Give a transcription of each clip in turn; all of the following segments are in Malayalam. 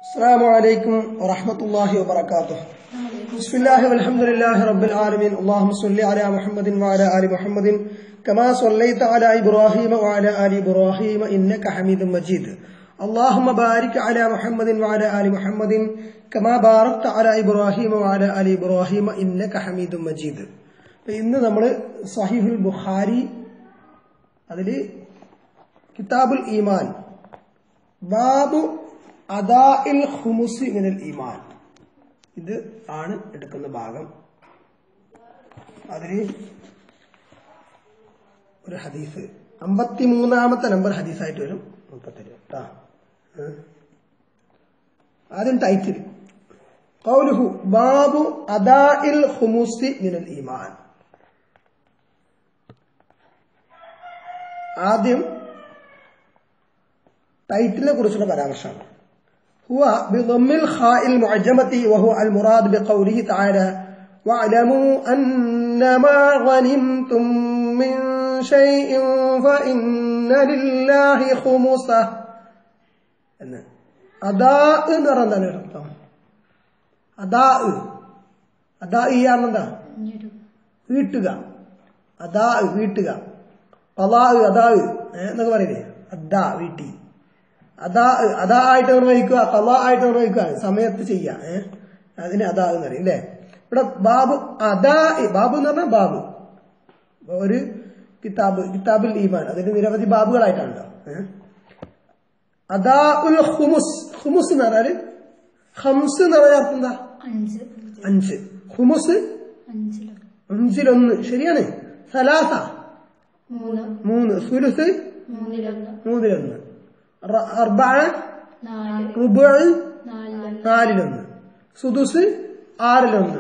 السلام عليكم ورحمة الله وبركاته بسم الله والحمد لله رب العالمين اللهم صل على محمد وعلى آل محمد كما صليت على إبراهيم وعلى آل إبراهيم إنك حميد مجيد اللهم بارك على محمد وعلى آل محمد كما باركت على إبراهيم وعلى آل إبراهيم إنك حميد مجيد ഇന്ന് നമ്മൾ സഹീഹുൽ ബുഖാരി അതിൽ കിതാബുൽ ഈമാൻ ബാബു അദാഇൽ ഖുമുസി മിനൽ ഈമാൻ ഇത് ആണ് എടുക്കുന്ന ഭാഗം അതിൽ ഒരു ഹദീസ് അമ്പത്തിമൂന്നാമത്തെ നമ്പർ ഹദീസായിട്ട് വരും മുപ്പത്തില് കേട്ടാ ഏ? ആദ്യം ടൈറ്റിൽ قوله ബാബു അദാഇൽ ഖുമുസി മിനൽ ഈമാൻ ആദ്യം ടൈറ്റിലിനെ കുറിച്ചുള്ള പരാമർശമാണ് هو بضم الخاء المعجمة وهو المراد بقوله تعالى واعلموا أن ما غنمتم من شيء فإن لله خمسه എന്ന് അദാ എന്ന് പറഞ്ഞാൽ എന്താണ് അർത്ഥം അദാ അദാ ചെയ്യാണെന്താ വീട്ടുക അദാ വീട്ടുക അദാ അദാ എന്നൊക്കെ പറയില്ലേ അദാ വീട്ടി അതാ അതാ ആയിട്ട് നിർവഹിക്കുക കല ആയിട്ട് നിർവഹിക്കുക സമയത്ത് ചെയ്യുക ഏഹ് അതിന് അതാ എന്ന് പറയും അല്ലേ ഇവിടെ ബാബു അതാ ബാബു എന്ന് പറഞ്ഞാൽ ബാബു ഒരു കിതാബ് കിതാബുൽ ഈമാൻ അതിന് നിരവധി ബാബുകളായിട്ടാണല്ലോ ഏഹ് അദാ ഉൽ ഹുമുസ് ഹുമുസ് എന്ന് പറഞ്ഞാല് ഹംസ് എന്ന് പറഞ്ഞാൽ അർത്ഥം എന്താ അഞ്ച് അഞ്ച് ഹുമുസ് അഞ്ചിലോ അഞ്ചിലൊന്ന് ശരിയാണ് സലാസ മൂന്ന് മൂന്ന് സുലുസ് മൂന്നിലൊന്ന് മൂന്നിലൊന്ന് റ- അർബഅ നാല് റുബുഅ നാലിലൊന്ന് നാലിലൊന്ന് സുദുസ് ആറിലൊന്ന്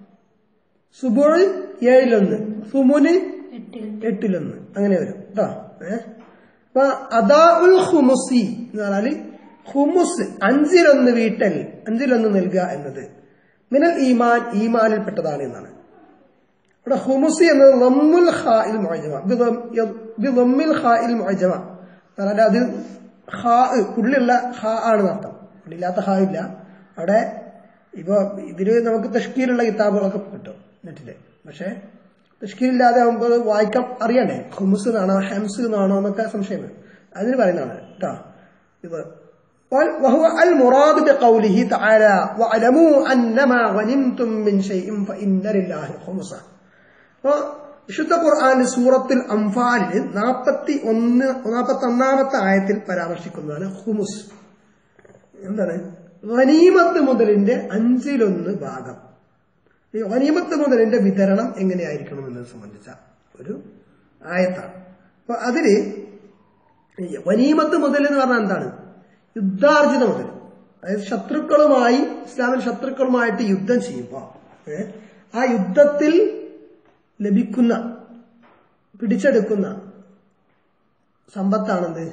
സുബുൾ ഏഴിലൊന്ന് സുമുന് എട്ടിൽ എട്ടിലൊന്ന് അങ്ങനെ വരും കേട്ടോ ഏഹ് അപ്പൊ അദാ ഉൽ ഹുമുസി എന്ന് പറഞ്ഞാല് ഹുമുസ് അഞ്ചിലൊന്ന് വീട്ടൽ അഞ്ചിലൊന്ന് നൽകുക എന്നത് മിനൽ ഈമാൻ ഈമാനിൽപ്പെട്ടതാണ് എന്നാണ് ഇവിടെ ഹുമുസി എന്നത് ലമ്മുൽ ഖാഇൽ മുഅജമ ബിളമ്മിൽ ഖാഇൽ മുഅജമ പറഞ്ഞാൽ അത് ഖാ പുള്ളിയുള്ള ഖാ ആണ് അർത്ഥം പുള്ളില്ലാത്ത ഖാ ഇല്ല അവിടെ ഇപ്പൊ ഇതില് നമുക്ക് തഷ്കീലുള്ള കിതാബുകളൊക്കെ കിട്ടും നെറ്റില് പക്ഷെ തഷ്കീലില്ലാതെ ആകുമ്പോൾ അത് വായിക്കാൻ അറിയണ്ടേ ഹുമുസ് എന്നാണോ ഹെംസ് എന്നാണോ എന്നൊക്കെ സംശയം വരും അതിന് പറയുന്നതാണ് കേട്ടോ ഇത് وال- وهو المراد بقوله تعالى واعلموا أنما غنمتم من شيء فإن لله خمسه അപ്പൊ വിശുദ്ധ ഖുർആൻ സൂറത്തിൽ അംഫാലിൽ നാൽപ്പത്തി ഒന്ന് നാൽപ്പത്തി ഒന്നാമത്തെ ആയത്തിൽ പരാമർശിക്കുന്നതാണ് ഹുമുസ് എന്താണ് വനീമത്ത് മുതലിന്റെ അഞ്ചിലൊന്ന് ഭാഗം ഈ വനീമത്ത് മുതലിന്റെ വിതരണം എങ്ങനെയായിരിക്കണം എന്നത് സംബന്ധിച്ച ഒരു ആയത്താണ് അപ്പൊ അതില് ഈ വനീമത്ത് മുതൽ എന്ന് പറഞ്ഞാൽ എന്താണ് യുദ്ധാർജിത മുതൽ അതായത് ശത്രുക്കളുമായി ഇസ്ലാമിൽ ശത്രുക്കളുമായിട്ട് യുദ്ധം ചെയ്യുമ്പോൾ ഏ, ആ യുദ്ധത്തിൽ ലഭിക്കുന്ന പിടിച്ചെടുക്കുന്ന സമ്പത്താണെന്ത്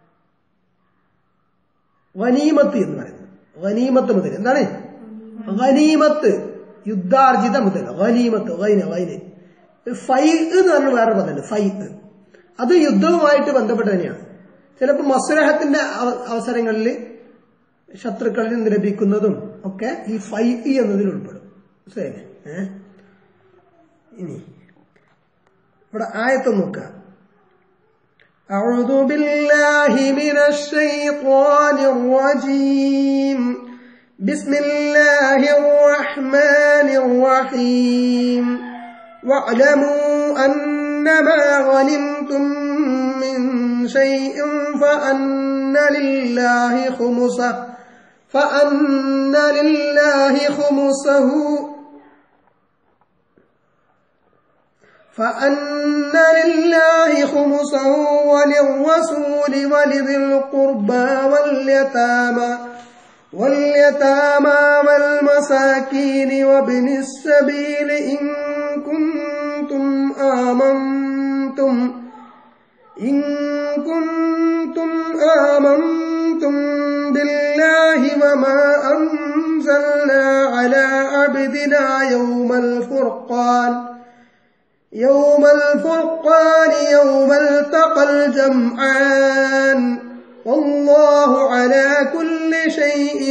വനീമത്ത് എന്ന് പറയുന്നത് വനീമത്ത് മുതൽ എന്താണ് വനീമത്ത് യുദ്ധാർജിത മുതൽ വനീമത്ത് വൈന വൈന് ഫൈ എന്ന് പറഞ്ഞ വേറെ പദമുണ്ട് ഫൈ അത് യുദ്ധവുമായിട്ട് ബന്ധപ്പെട്ട് തന്നെയാണ് ചിലപ്പോൾ മസ്ലഹത്തിന്റെ അവ- അവസരങ്ങളിൽ ശത്രുക്കളിൽ നിന്ന് ലഭിക്കുന്നതും ഒക്കെ ഈ ഫൈ എന്നതിൽ ഉൾപ്പെടും മനസ്സിലായില്ലേ ഏഹ് ഇനി ഇവിടെ ആയത്ത് നോക്കുക أعوذ بالله من الشيطان الرجيم بسم الله الرحمن الرحيم واعلموا أنما غنمتم من شيء فأن لله خمسه فأن لله خمسه فأن لله خمسه وللرسول ولذي القربى واليتامى واليتامى والمساكين وابن السبيل إن كنتم آمنتم إن كنتم آمنتم بالله وما أنزلنا على عبدنا يوم الفرقان يوم الفرقان يوم التقى الجمعان والله على كل شيء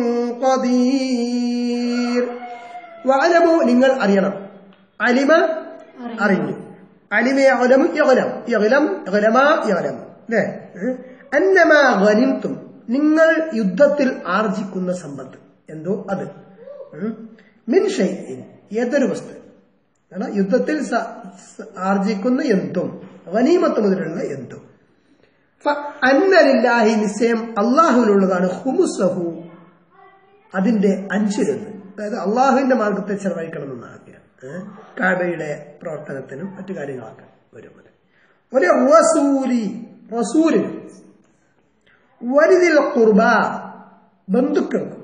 قدير واعلموا നിങ്ങൾ അറിയണം അലിമ അറിഞ്ഞു അലിമ യഅലമു യഅലം യഅലം യഅലമ യഅലം അല്ലേ ഏഹ്? അന്നമാ ഗനിംതും നിങ്ങൾ യുദ്ധത്തിൽ ആർജിക്കുന്ന സമ്പത്ത് എന്തോ അത് ഉം. മിൻ ഷൈഇൻ ഏതൊരു വസ്തു കാരണം യുദ്ധത്തിൽ സ- സ- ആർജിക്കുന്ന എന്തും ഗനീമത്ത് മുതലുള്ള എന്തും ഫ- അന്നലില്ലാഹി നിശ്ചയം അള്ളാഹുവിനുള്ളതാണ് ഹുമുസഹു അതിന്റെ അഞ്ചിലൊന്ന് അതായത് അള്ളാഹുവിന്റെ മാർഗത്തെ ചെലവഴിക്കണമെന്നാണ് ഏഹ്? കാബയുടെ പ്രവർത്തനത്തിനും മറ്റു കാര്യങ്ങളൊക്കെ വരും അത്. ഒരു റസൂലി റസൂലിനും വലുതിൽ കുർബ ബന്ധുക്കൾക്കും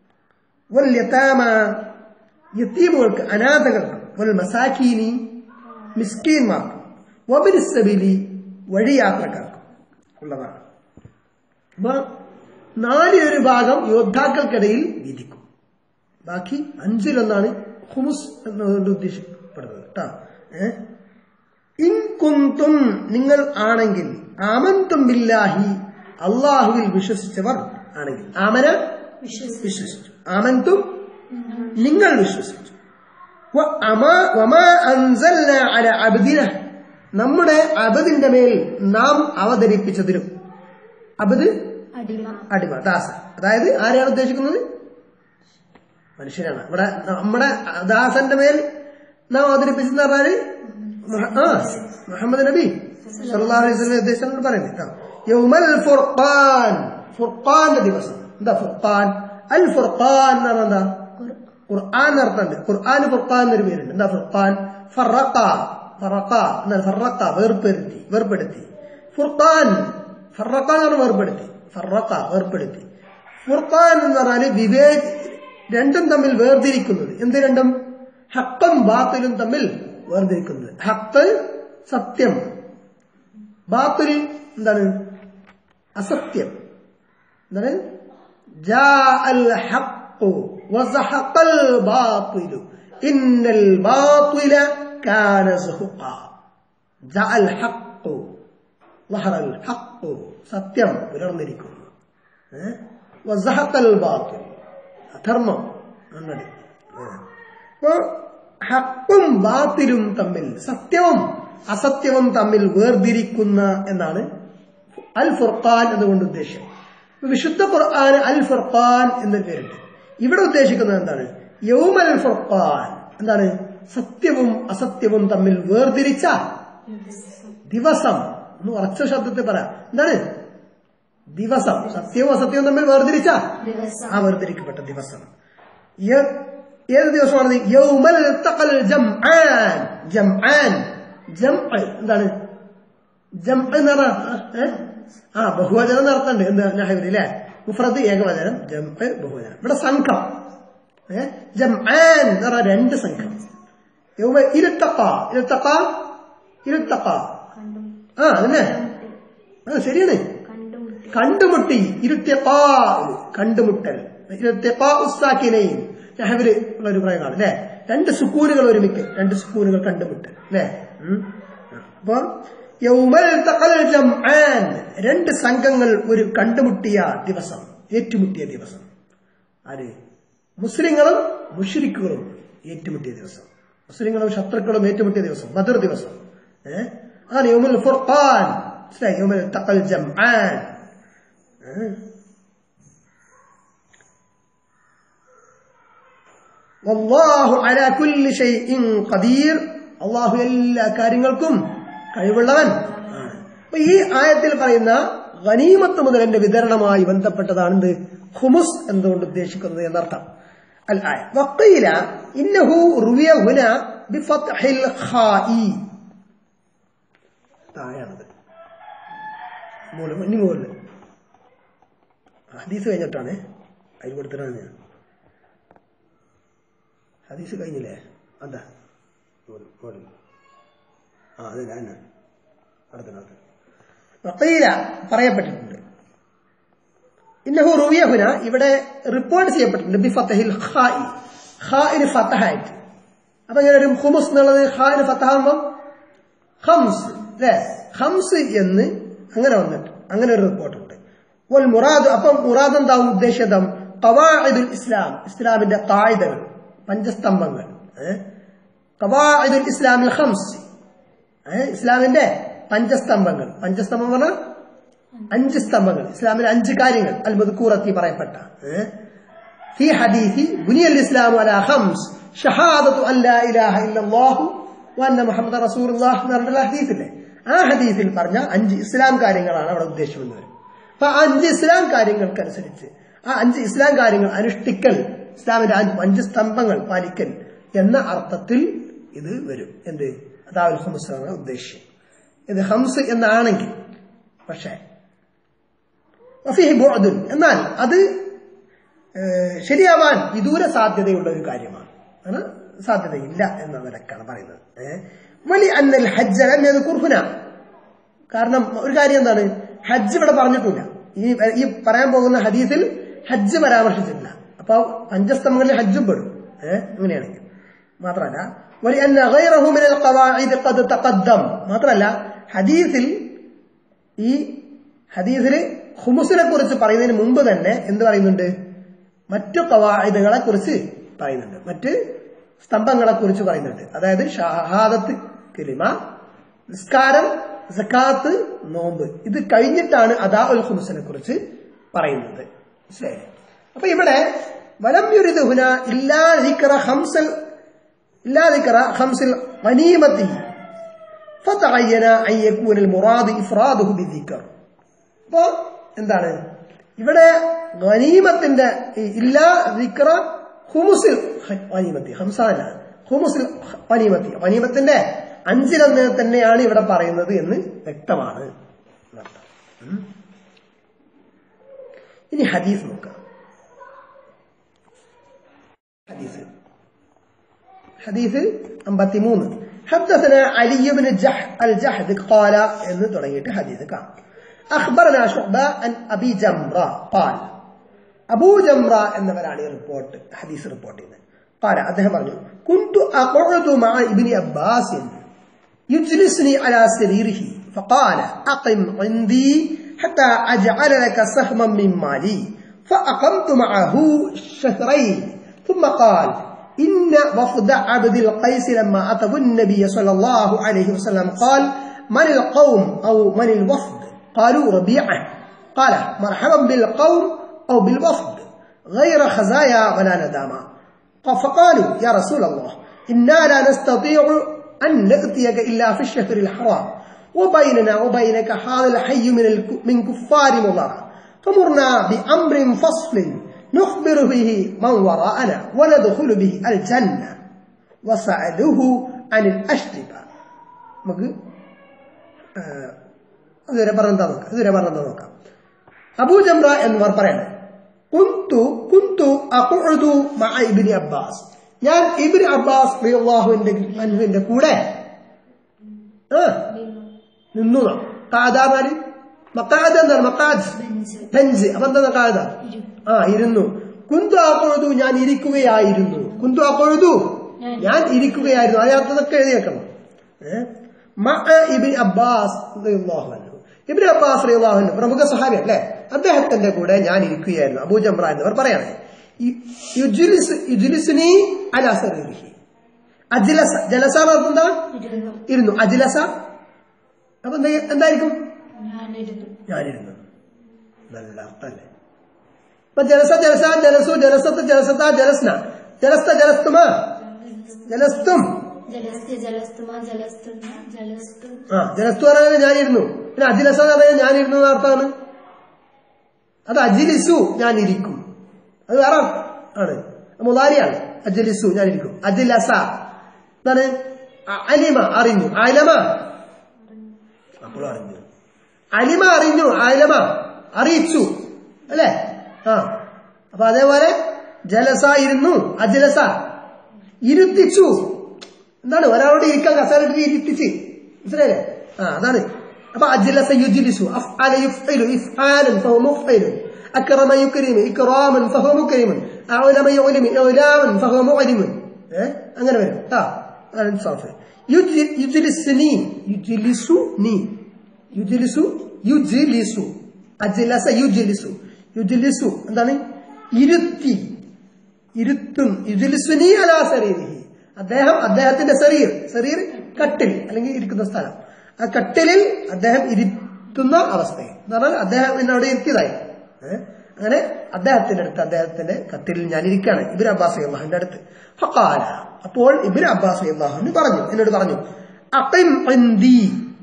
വൽ യതാമ യത്തീമുകൾക്ക് അനാഥകൾക്കും വൽ മസാക്കീനി മിസ്കീന്മാർക്കും വബിൻ സബിലി വഴിയാത്രക്കാർക്കും ഉള്ളതാണ് അപ്പൊ നാലിലൊരു ഭാഗം യോദ്ധാക്കൾക്കിടയിൽ വിധിക്കും ബാക്കി അഞ്ചിലൊന്നാണ് ഹുമുസ് എന്നതുകൊണ്ട് ഉദ്ദേശിക്കപ്പെടുന്നത് കേട്ടോ ഏഹ് ഇൻ കുന്തും നിങ്ങൾ ആണെങ്കിൽ ആമന്തും ബില്ലാഹി അള്ളാഹുവിൽ വിശ്വസിച്ചവർ ആണെങ്കിൽ ആമന വിശ്വസിച്ചു ആമന്തും നിങ്ങൾ വിശ്വസിച്ചു വ അമാ- വമാ അൻസൽന അല അബ്ദിന നമ്മുടെ അബദിന്റെ മേൽ നാം അവതരിപ്പിച്ചതിലും അബദ് അടിമ അടിമ ദാസ അതായത് ആരെയാണ് ഉദ്ദേശിക്കുന്നത് മനുഷ്യനാണ് ഇവിടെ നമ്മുടെ ദാസന്റെ മേൽ നാം അവതരിപ്പിച്ചെന്ന് പറഞ്ഞാല് മുഹ- ആ മുഹമ്മദ് നബി സല്ലല്ലാഹു അലൈഹി വസല്ലം ഉദ്ദേശം പറയുന്നത് ആ. യൗമൽ ഫുർഖാൻ ഫുർഖാന്റെ ദിവസം എന്താ ഫുർഖാൻ അൽ ഫുർഖാൻ എന്ന് പറഞ്ഞാൽ എന്താ ഖുർആൻ എന്നർത്ഥമുണ്ട് ഖുർആൻ ഫുർഖാൻ എന്നൊരു പേരുണ്ട് എന്താ ഫുർഖാൻ ഫറക്ക ഫറക്ക എന്നാൽ ഫറക്ക വേർപ്പെടുത്തി വേർപ്പെടുത്തി ഫുർഖാൻ ഫറക്ക എന്ന് പറഞ്ഞാൽ വേർപ്പെടുത്തി ഫറക്ക വേർപ്പെടുത്തി ഫുർഖാൻ എന്ന് പറഞ്ഞാല് വിവേക് രണ്ടും തമ്മിൽ വേർതിരിക്കുന്നത് എന്ത് രണ്ടും ഹക്കും ബാത്തിലും തമ്മിൽ വേർതിരിക്കുന്നത് ഹക്ക് സത്യം ബാത്തിൽ എന്താണ് അസത്യം എന്താണ് جاء الحق وزحق الباطل إن الباطل كان زهقا جاء الحق ظهر الحق സത്യം പുലർന്നിരിക്കുന്നു ഏ? وزهق الباطل അധർമ്മം അങ്ങനെ അപ്പോ ഹക്കും ബാത്തിലും തമ്മിൽ സത്യവും അസത്യവും തമ്മിൽ വേർതിരിക്കുന്ന എന്നാണ് അൽ ഫുർഖാൻ എന്നുകൊണ്ട് ഉദ്ദേശം വിശുദ്ധ ഖുർആൻ അൽ ഫുർഖാൻ എന്നൊരു പേരുണ്ട് ഇവിടെ ഉദ്ദേശിക്കുന്നത് എന്താണ് യൗമൽ ഫുർഖാൻ എന്താണ് സത്യവും അസത്യവും തമ്മിൽ വേർതിരിച്ച ദിവസം ഒന്ന് ഉറച്ച ശബ്ദത്തിൽ പറയാം എന്താണ് ദിവസം സത്യവും അസത്യവും തമ്മിൽ വേർതിരിച്ച ദിവസം ആ വേർതിരിക്കപ്പെട്ട ദിവസം യ- ഏത് ദിവസമാണ് യൗമൽ തഖൽ ജംആൻ ജംആൻ ജംഅ എന്താണ് ജംഅ എന്ന് പറഞ്ഞാ ഏ? ആ ബഹുവചനം നടത്തണ്ട് എന്താ നഹവിൽ അല്ലേ മുഫ്രദ് ഏകവചനം ജംഅ ബഹുവചനം ഇവിടെ സംഘം ഏ? ജംആൻ എന്ന് പറഞ്ഞാൽ രണ്ട് സംഘം യൗമ ഇരുത്തക്ക ഇരുത്തക്ക ഇരുത്തക്ക ആ അതന്നെ ആ ശരിയാണ് കണ്ടുമുട്ടി കണ്ടുമുട്ടി ഇരുത്യപ്പാ കണ്ടുമുട്ടൽ ഇരുത്യപ്പാ ഉസ്താക്കിനെയും നഹവില് ഉള്ള ഒരു പ്രയോഗമാണ് അല്ലെ രണ്ട് സുക്കൂനുകൾ ഒരുമിക്ക് രണ്ട് സുക്കൂനുകൾ കണ്ടുമുട്ടൽ അല്ലെ അപ്പൊ യൗമൽ തഖൽ ജംആൻ രണ്ട് സംഘങ്ങൾ ഒരു കണ്ടുമുട്ടിയ ദിവസം ഏറ്റുമുട്ടിയ ദിവസം ആര് മുസ്ലിങ്ങളും മുഷ്രിക്കുകളും ഏറ്റുമുട്ടിയ ദിവസം മുസ്ലിങ്ങളും ശത്രുക്കളും ഏറ്റുമുട്ടിയ ദിവസം ബദർ ദിവസം ഏഹ് അതാണ് യൗമുൽ ഫുർഖാൻ മനസ്സിലായി? യൗമുൽ തഖൽ ജംആൻ ഏഹ്? വല്ലാഹു അലാ കുല്ലി ഷൈഇൻ ഖദീർ അള്ളാഹു എല്ലാ കാര്യങ്ങൾക്കും കഴിവുള്ളവൻ ആണ്. അപ്പൊ ഈ ആയത്തിൽ പറയുന്ന ഗനീമത്ത് മുതലിന്റെ വിതരണവുമായി ബന്ധപ്പെട്ടതാണ് എന്ത് ഹുമുസ് എന്തുകൊണ്ട് ഉദ്ദേശിക്കുന്നത് എന്നർത്ഥം അൽ ആയ വഖീല ഇന്നഹു റുവിയ ഹുന ബിഫത്ഹിൽ ഖാഇ താഴെയാണത് മൂലം ഇനി മുകളിൽ ഹദീസ് കഴിഞ്ഞിട്ടാണ് അതിൽ കൊടുത്തിട്ടാണ് ഞാൻ ഹദീസ് കഴിഞ്ഞില്ലേ അതാ മുകളിൽ, മുകളിൽ. ആ അത് ഞാൻ അടുത്ത വക്കീല പറയപ്പെട്ടിട്ടുണ്ട് ഇന്നഹു റുവിയഹുന ഇവിടെ റിപ്പോർട്ട് ചെയ്യപ്പെട്ടിട്ടുണ്ട് ബി ഫത്തഹിൽ ഖായി ഖായിന് ഫത്തഹായിട്ട് അപ്പൊ ഇങ്ങനെ ഒരു ഹുമുസ് എന്നുള്ളത് ഖായിന് ഫത്തഹാകുമ്പം ഹംസ് അല്ലേ ഹംസ് എന്ന് അങ്ങനെ വന്നിട്ട് അങ്ങനെ ഒരു റിപ്പോർട്ടുണ്ട് വൽ മുറാദ് അപ്പം മുറാദ് എന്താവും ഉദ്ദേശിതം കവാഇദുൽ ഇസ്ലാം ഇസ്ലാമിന്റെ കായിദകൾ പഞ്ചസ്തംഭങ്ങൾ കവാഇദുൽ ഇസ്ലാമിൽ ഹംസ് ഏ, ഇസ്ലാമിന്റെ പഞ്ചസ്തംഭങ്ങൾ പഞ്ചസ്തംഭം പറഞ്ഞാൽ അഞ്ച് സ്തംഭങ്ങൾ ഇസ്ലാമിലെ അഞ്ച് കാര്യങ്ങൾ അൽ മദ്കൂറത്തി പറയപ്പെട്ട ഏ? في حديث بني الإسلام على خمس شهادة أن لا إله إلا الله وأن محمد رسول الله എന്ന് പറഞ്ഞിട്ടുള്ള ഹദീസില്ലേ ആ ഹദീസിൽ പറഞ്ഞ അഞ്ച് ഇസ്ലാം കാര്യങ്ങളാണ് അവിടെ ഉദ്ദേശിക്കുന്നത് അപ്പൊ ആ അഞ്ച് ഇസ്ലാം കാര്യങ്ങൾക്കനുസരിച്ച് ആ അഞ്ച് ഇസ്ലാം കാര്യങ്ങൾ അനുഷ്ഠിക്കൽ ഇസ്ലാമിന്റെ അഞ്ച് അഞ്ച് സ്തംഭങ്ങൾ പാലിക്കൽ എന്ന അർത്ഥത്തിൽ ഇത് വരും എന്ത് അതാവുൽ ഹംസ് ആണ് ഉദ്ദേശ്യം ഇത് ഹംസ് എന്നാണെങ്കിൽ പക്ഷേ വഫീഹി ബുഅദുൻ എന്നാൽ അത് ഏഹ് ശരിയാവാൻ വിദൂര സാധ്യതയുള്ള ഒരു കാര്യമാണ് ആണ് സാധ്യതയില്ല എന്ന നിലക്കാണ് പറയുന്നത് ഏഹ് വലി അന്നൽ ഹജ്ജ് ലം കുർഹുന കാരണം ഒരു കാര്യം എന്താണ് ഹജ്ജ് ഇവിടെ പറഞ്ഞിട്ടില്ല ഈ ഈ പറയാൻ പോകുന്ന ഹദീസിൽ ഹജ്ജ് പരാമർശിച്ചിട്ടില്ല അപ്പൊ പഞ്ചസ്തംഭങ്ങളിൽ ഹജ്ജും പെടും ഏഹ് അങ്ങനെയാണെങ്കിൽ മാത്രമല്ല വലി അന്ന ഗൈറഹു മിനൽ ഖവാഇദ് ഖദ് തഖദ്ദം മാത്രമല്ല ഹദീസിൽ ഈ ഹദീസിൽ ഹുമുസിനെ കുറിച്ച് പറയുന്നതിന് മുമ്പ് തന്നെ എന്ത് പറയുന്നുണ്ട് മറ്റു കവായിദുകളെ കുറിച്ച് പറയുന്നുണ്ട് മറ്റ് സ്തംഭങ്ങളെ കുറിച്ച് പറയുന്നുണ്ട് അതായത് ഷഹാദത്ത് കിലിമ നിസ്കാരം സക്കാത്ത് നോമ്പ് ഇത് കഴിഞ്ഞിട്ടാണ് അദാ ഉൽ ഹുമുസിനെ കുറിച്ച് പറയുന്നത് ശരി അപ്പൊ ഇവിടെ വലം യുരിദുഹുന ഇല്ലാ ദിക്റ ഹംസൽ ഇല്ലാ ദിക്റ ഹംസിൽ ഗനീമത്തി فتعين أن يكون المراد إفراده بالذكر അപ്പോ എന്താണ് ഇവിടെ ഗനീമത്തിന്റെ ഈ ഇല്ലാ ദിക്റ ഹുമുസിൽ ഗനീമത്തി ഹംസാന ഹുമുസിൽ ഗനീമത്തി ഗനീമത്തിന്റെ അഞ്ചിലൊന്ന് തന്നെയാണ് ഇവിടെ പറയുന്നത് എന്ന് വ്യക്തമാണ് എന്നർത്ഥം. ഉം. ഇനി ഹദീസ് നോക്കാം ഹദീസ് حديث أنبتي مون حدثنا علي بن الجح الجحد قال إن تريت حديث كان أخبرنا شعبة عن أبي جمرة قال أبو جمرة إن براني ريبورت حديث ريبورت قال أده مرجو كنت أقعد مع ابن عباس يجلسني على سريره فقال أقم عندي حتى أجعل لك سهما من مالي فأقمت معه شهرين ثم قال إن وفد عبد القيس لما أتوا النبي صلى الله عليه وسلم قال من القوم أو من الوفد قالوا ربيعة قال مرحبا بالقوم أو بالوفد غير خزايا ولا ندامة فقالوا يا رسول الله إنا لا نستطيع أن نأتيك إلا في الشهر الحرام وبيننا وبينك هذا الحي من الك- من كفار مضر فمرنا بأمر فصل نخبر به من وراءنا وندخل به الجنة وسألوه عن الأشربة നമുക്ക് ആ, അതുവരെ പറഞ്ഞാ നോക്കാം ഇതുവരെ പറഞ്ഞാ നോക്കാം അബൂ ജംറ എന്നിവർ പറയണേ കുന്തു കുന്തു അഖുഉദു മഅ ഇബ്നു അബ്ബാസ് ഞാൻ ഇബ്നു അബ്ബാസ് റളിയല്ലാഹുവിന്റെ അൻഹുവിന്റെ കൂടെ ആ നിന്നു കാദാമാര് മക്കാദ് എന്താണ് മക്കാദ് ബെഞ്ച് ബെഞ്ച് അപ്പൊ എന്താ കാദ ഇരു ആ ഇരുന്നു കുന്തു ആക്കൊഴുതു ഞാൻ ഇരിക്കുകയായിരുന്നു കുന്തു ആക്കൊഴുതു ഞാൻ ഇരിക്കുകയായിരുന്നു അതിനർത്ഥതൊക്കെ എഴുതി വെക്കണം ഏഹ് മഅ ഇബ്ൻ അബ്ബാസ് റളിയല്ലാഹു അൻഹു ഇബ്ൻ അബ്ബാസ് റളിയല്ലാഹു അൻഹു പ്രമുഖ സഹാബി അല്ലേ അദ്ദേഹത്തിന്റെ കൂടെ ഞാൻ ഇരിക്കുകയായിരുന്നു അബൂ ജംറ എന്നിവർ പറയണേ യു- യുജ്ലിസ് യുജ്ലിസ്നി അലാ സരീരിഹി അജ്ലസ ജലസ എന്ന് പറഞ്ഞാൽ എന്താ ഇരുന്നു ഇരുന്നു അജ്ലസ അപ്പൊ എന്താ എന്തായിരിക്കും ഞാനിരുന്നു ഞാനിരുന്നു നല്ല അർത്ഥല്ലേ ഇപ്പൊ ജലസ ജലസ ജലസു ജലസത്ത് ജലസത്ത ജലസ്ന ജലസ്ത ജലസ്തുമ ജലസ്തും ജലസ്തി ജലസ്തുമ ജലസ്തുമ ജലസ്തു ആ ജലസ്തു പറഞ്ഞാൽ ഞാനിരുന്നു പിന്നെ അജിലസ എന്ന് പറഞ്ഞാൽ ഞാനിരുന്നു എന്ന അർത്ഥമാണ് അത് അജിലിസു ഞാനിരിക്കും അത് വേറെ ആണ് മുതാരിയാണ് അജിലിസു ഞാനിരിക്കും അജിലസ എന്താണ് അ- അലിമ അറിഞ്ഞു അലമ അപ്പോഴും അറിഞ്ഞു അലിമ അറിഞ്ഞു അലമ അറിയിച്ചു അല്ലേ ആ അപ്പൊ അതേപോലെ ജലസ ഇരുന്നു അജിലസ ഇരുത്തിച്ചു എന്താണ് ഒരാളോട് ഇരിക്കാൻ കസാലിട്ട് ഇരുത്തിച്ച് മനസ്സിലായില്ലേ ആ അതാണ് അപ്പൊ അജിലസ യുജിലിസു അഫ്അല യുഫ്ഇലു ഇഫ്ആലൻ ഫഹു മുഫ്ഇലു അക്രമ യുക്രിമു ഇക്റാമൻ ഫഹു മുക്രിമുൻ അഉലമ യുലിമു ഇലാമൻ ഫഹു മുഅലിമുൻ ഏ അങ്ങനെ വരും ആ അതാണ് ഇൻസാഫ് യുജി- യുജിലിസ്നി യുജിലിസുനി യുജിലിസു യുജിലിസു അജ്ലസ യുജ്ലിസു യുജ്ലിസു എന്താണ് ഇരുത്തി ഇരുത്തും യുജ്ലിസുനി അലാ സരീരിഹി അദ്ദേഹം അദ്ദേഹത്തിന്റെ ശരീർ ശരീർ കട്ടിൽ അല്ലെങ്കിൽ ഇരിക്കുന്ന സ്ഥലം ആ കട്ടിലിൽ അദ്ദേഹം ഇരുത്തുന്ന അവസ്ഥയിൽ എന്ന് പറഞ്ഞാൽ അദ്ദേഹം എന്നെ അവിടെ ഇരുത്തിയതായി ഏ? അങ്ങനെ അദ്ദേഹത്തിന്റെ അടുത്ത് അദ്ദേഹത്തിന്റെ കട്ടിലിൽ ഞാൻ ഇരിക്കുകയാണ് ഇബിൻ അബ്ബാസ് അള്ളാഹുന്റെ അടുത്ത് ഫഖാല അപ്പോൾ ഇബിൻ അബ്ബാസ് അള്ളാഹുവിന് പറഞ്ഞു എന്നോട് പറഞ്ഞു അഖിം ഇൻദി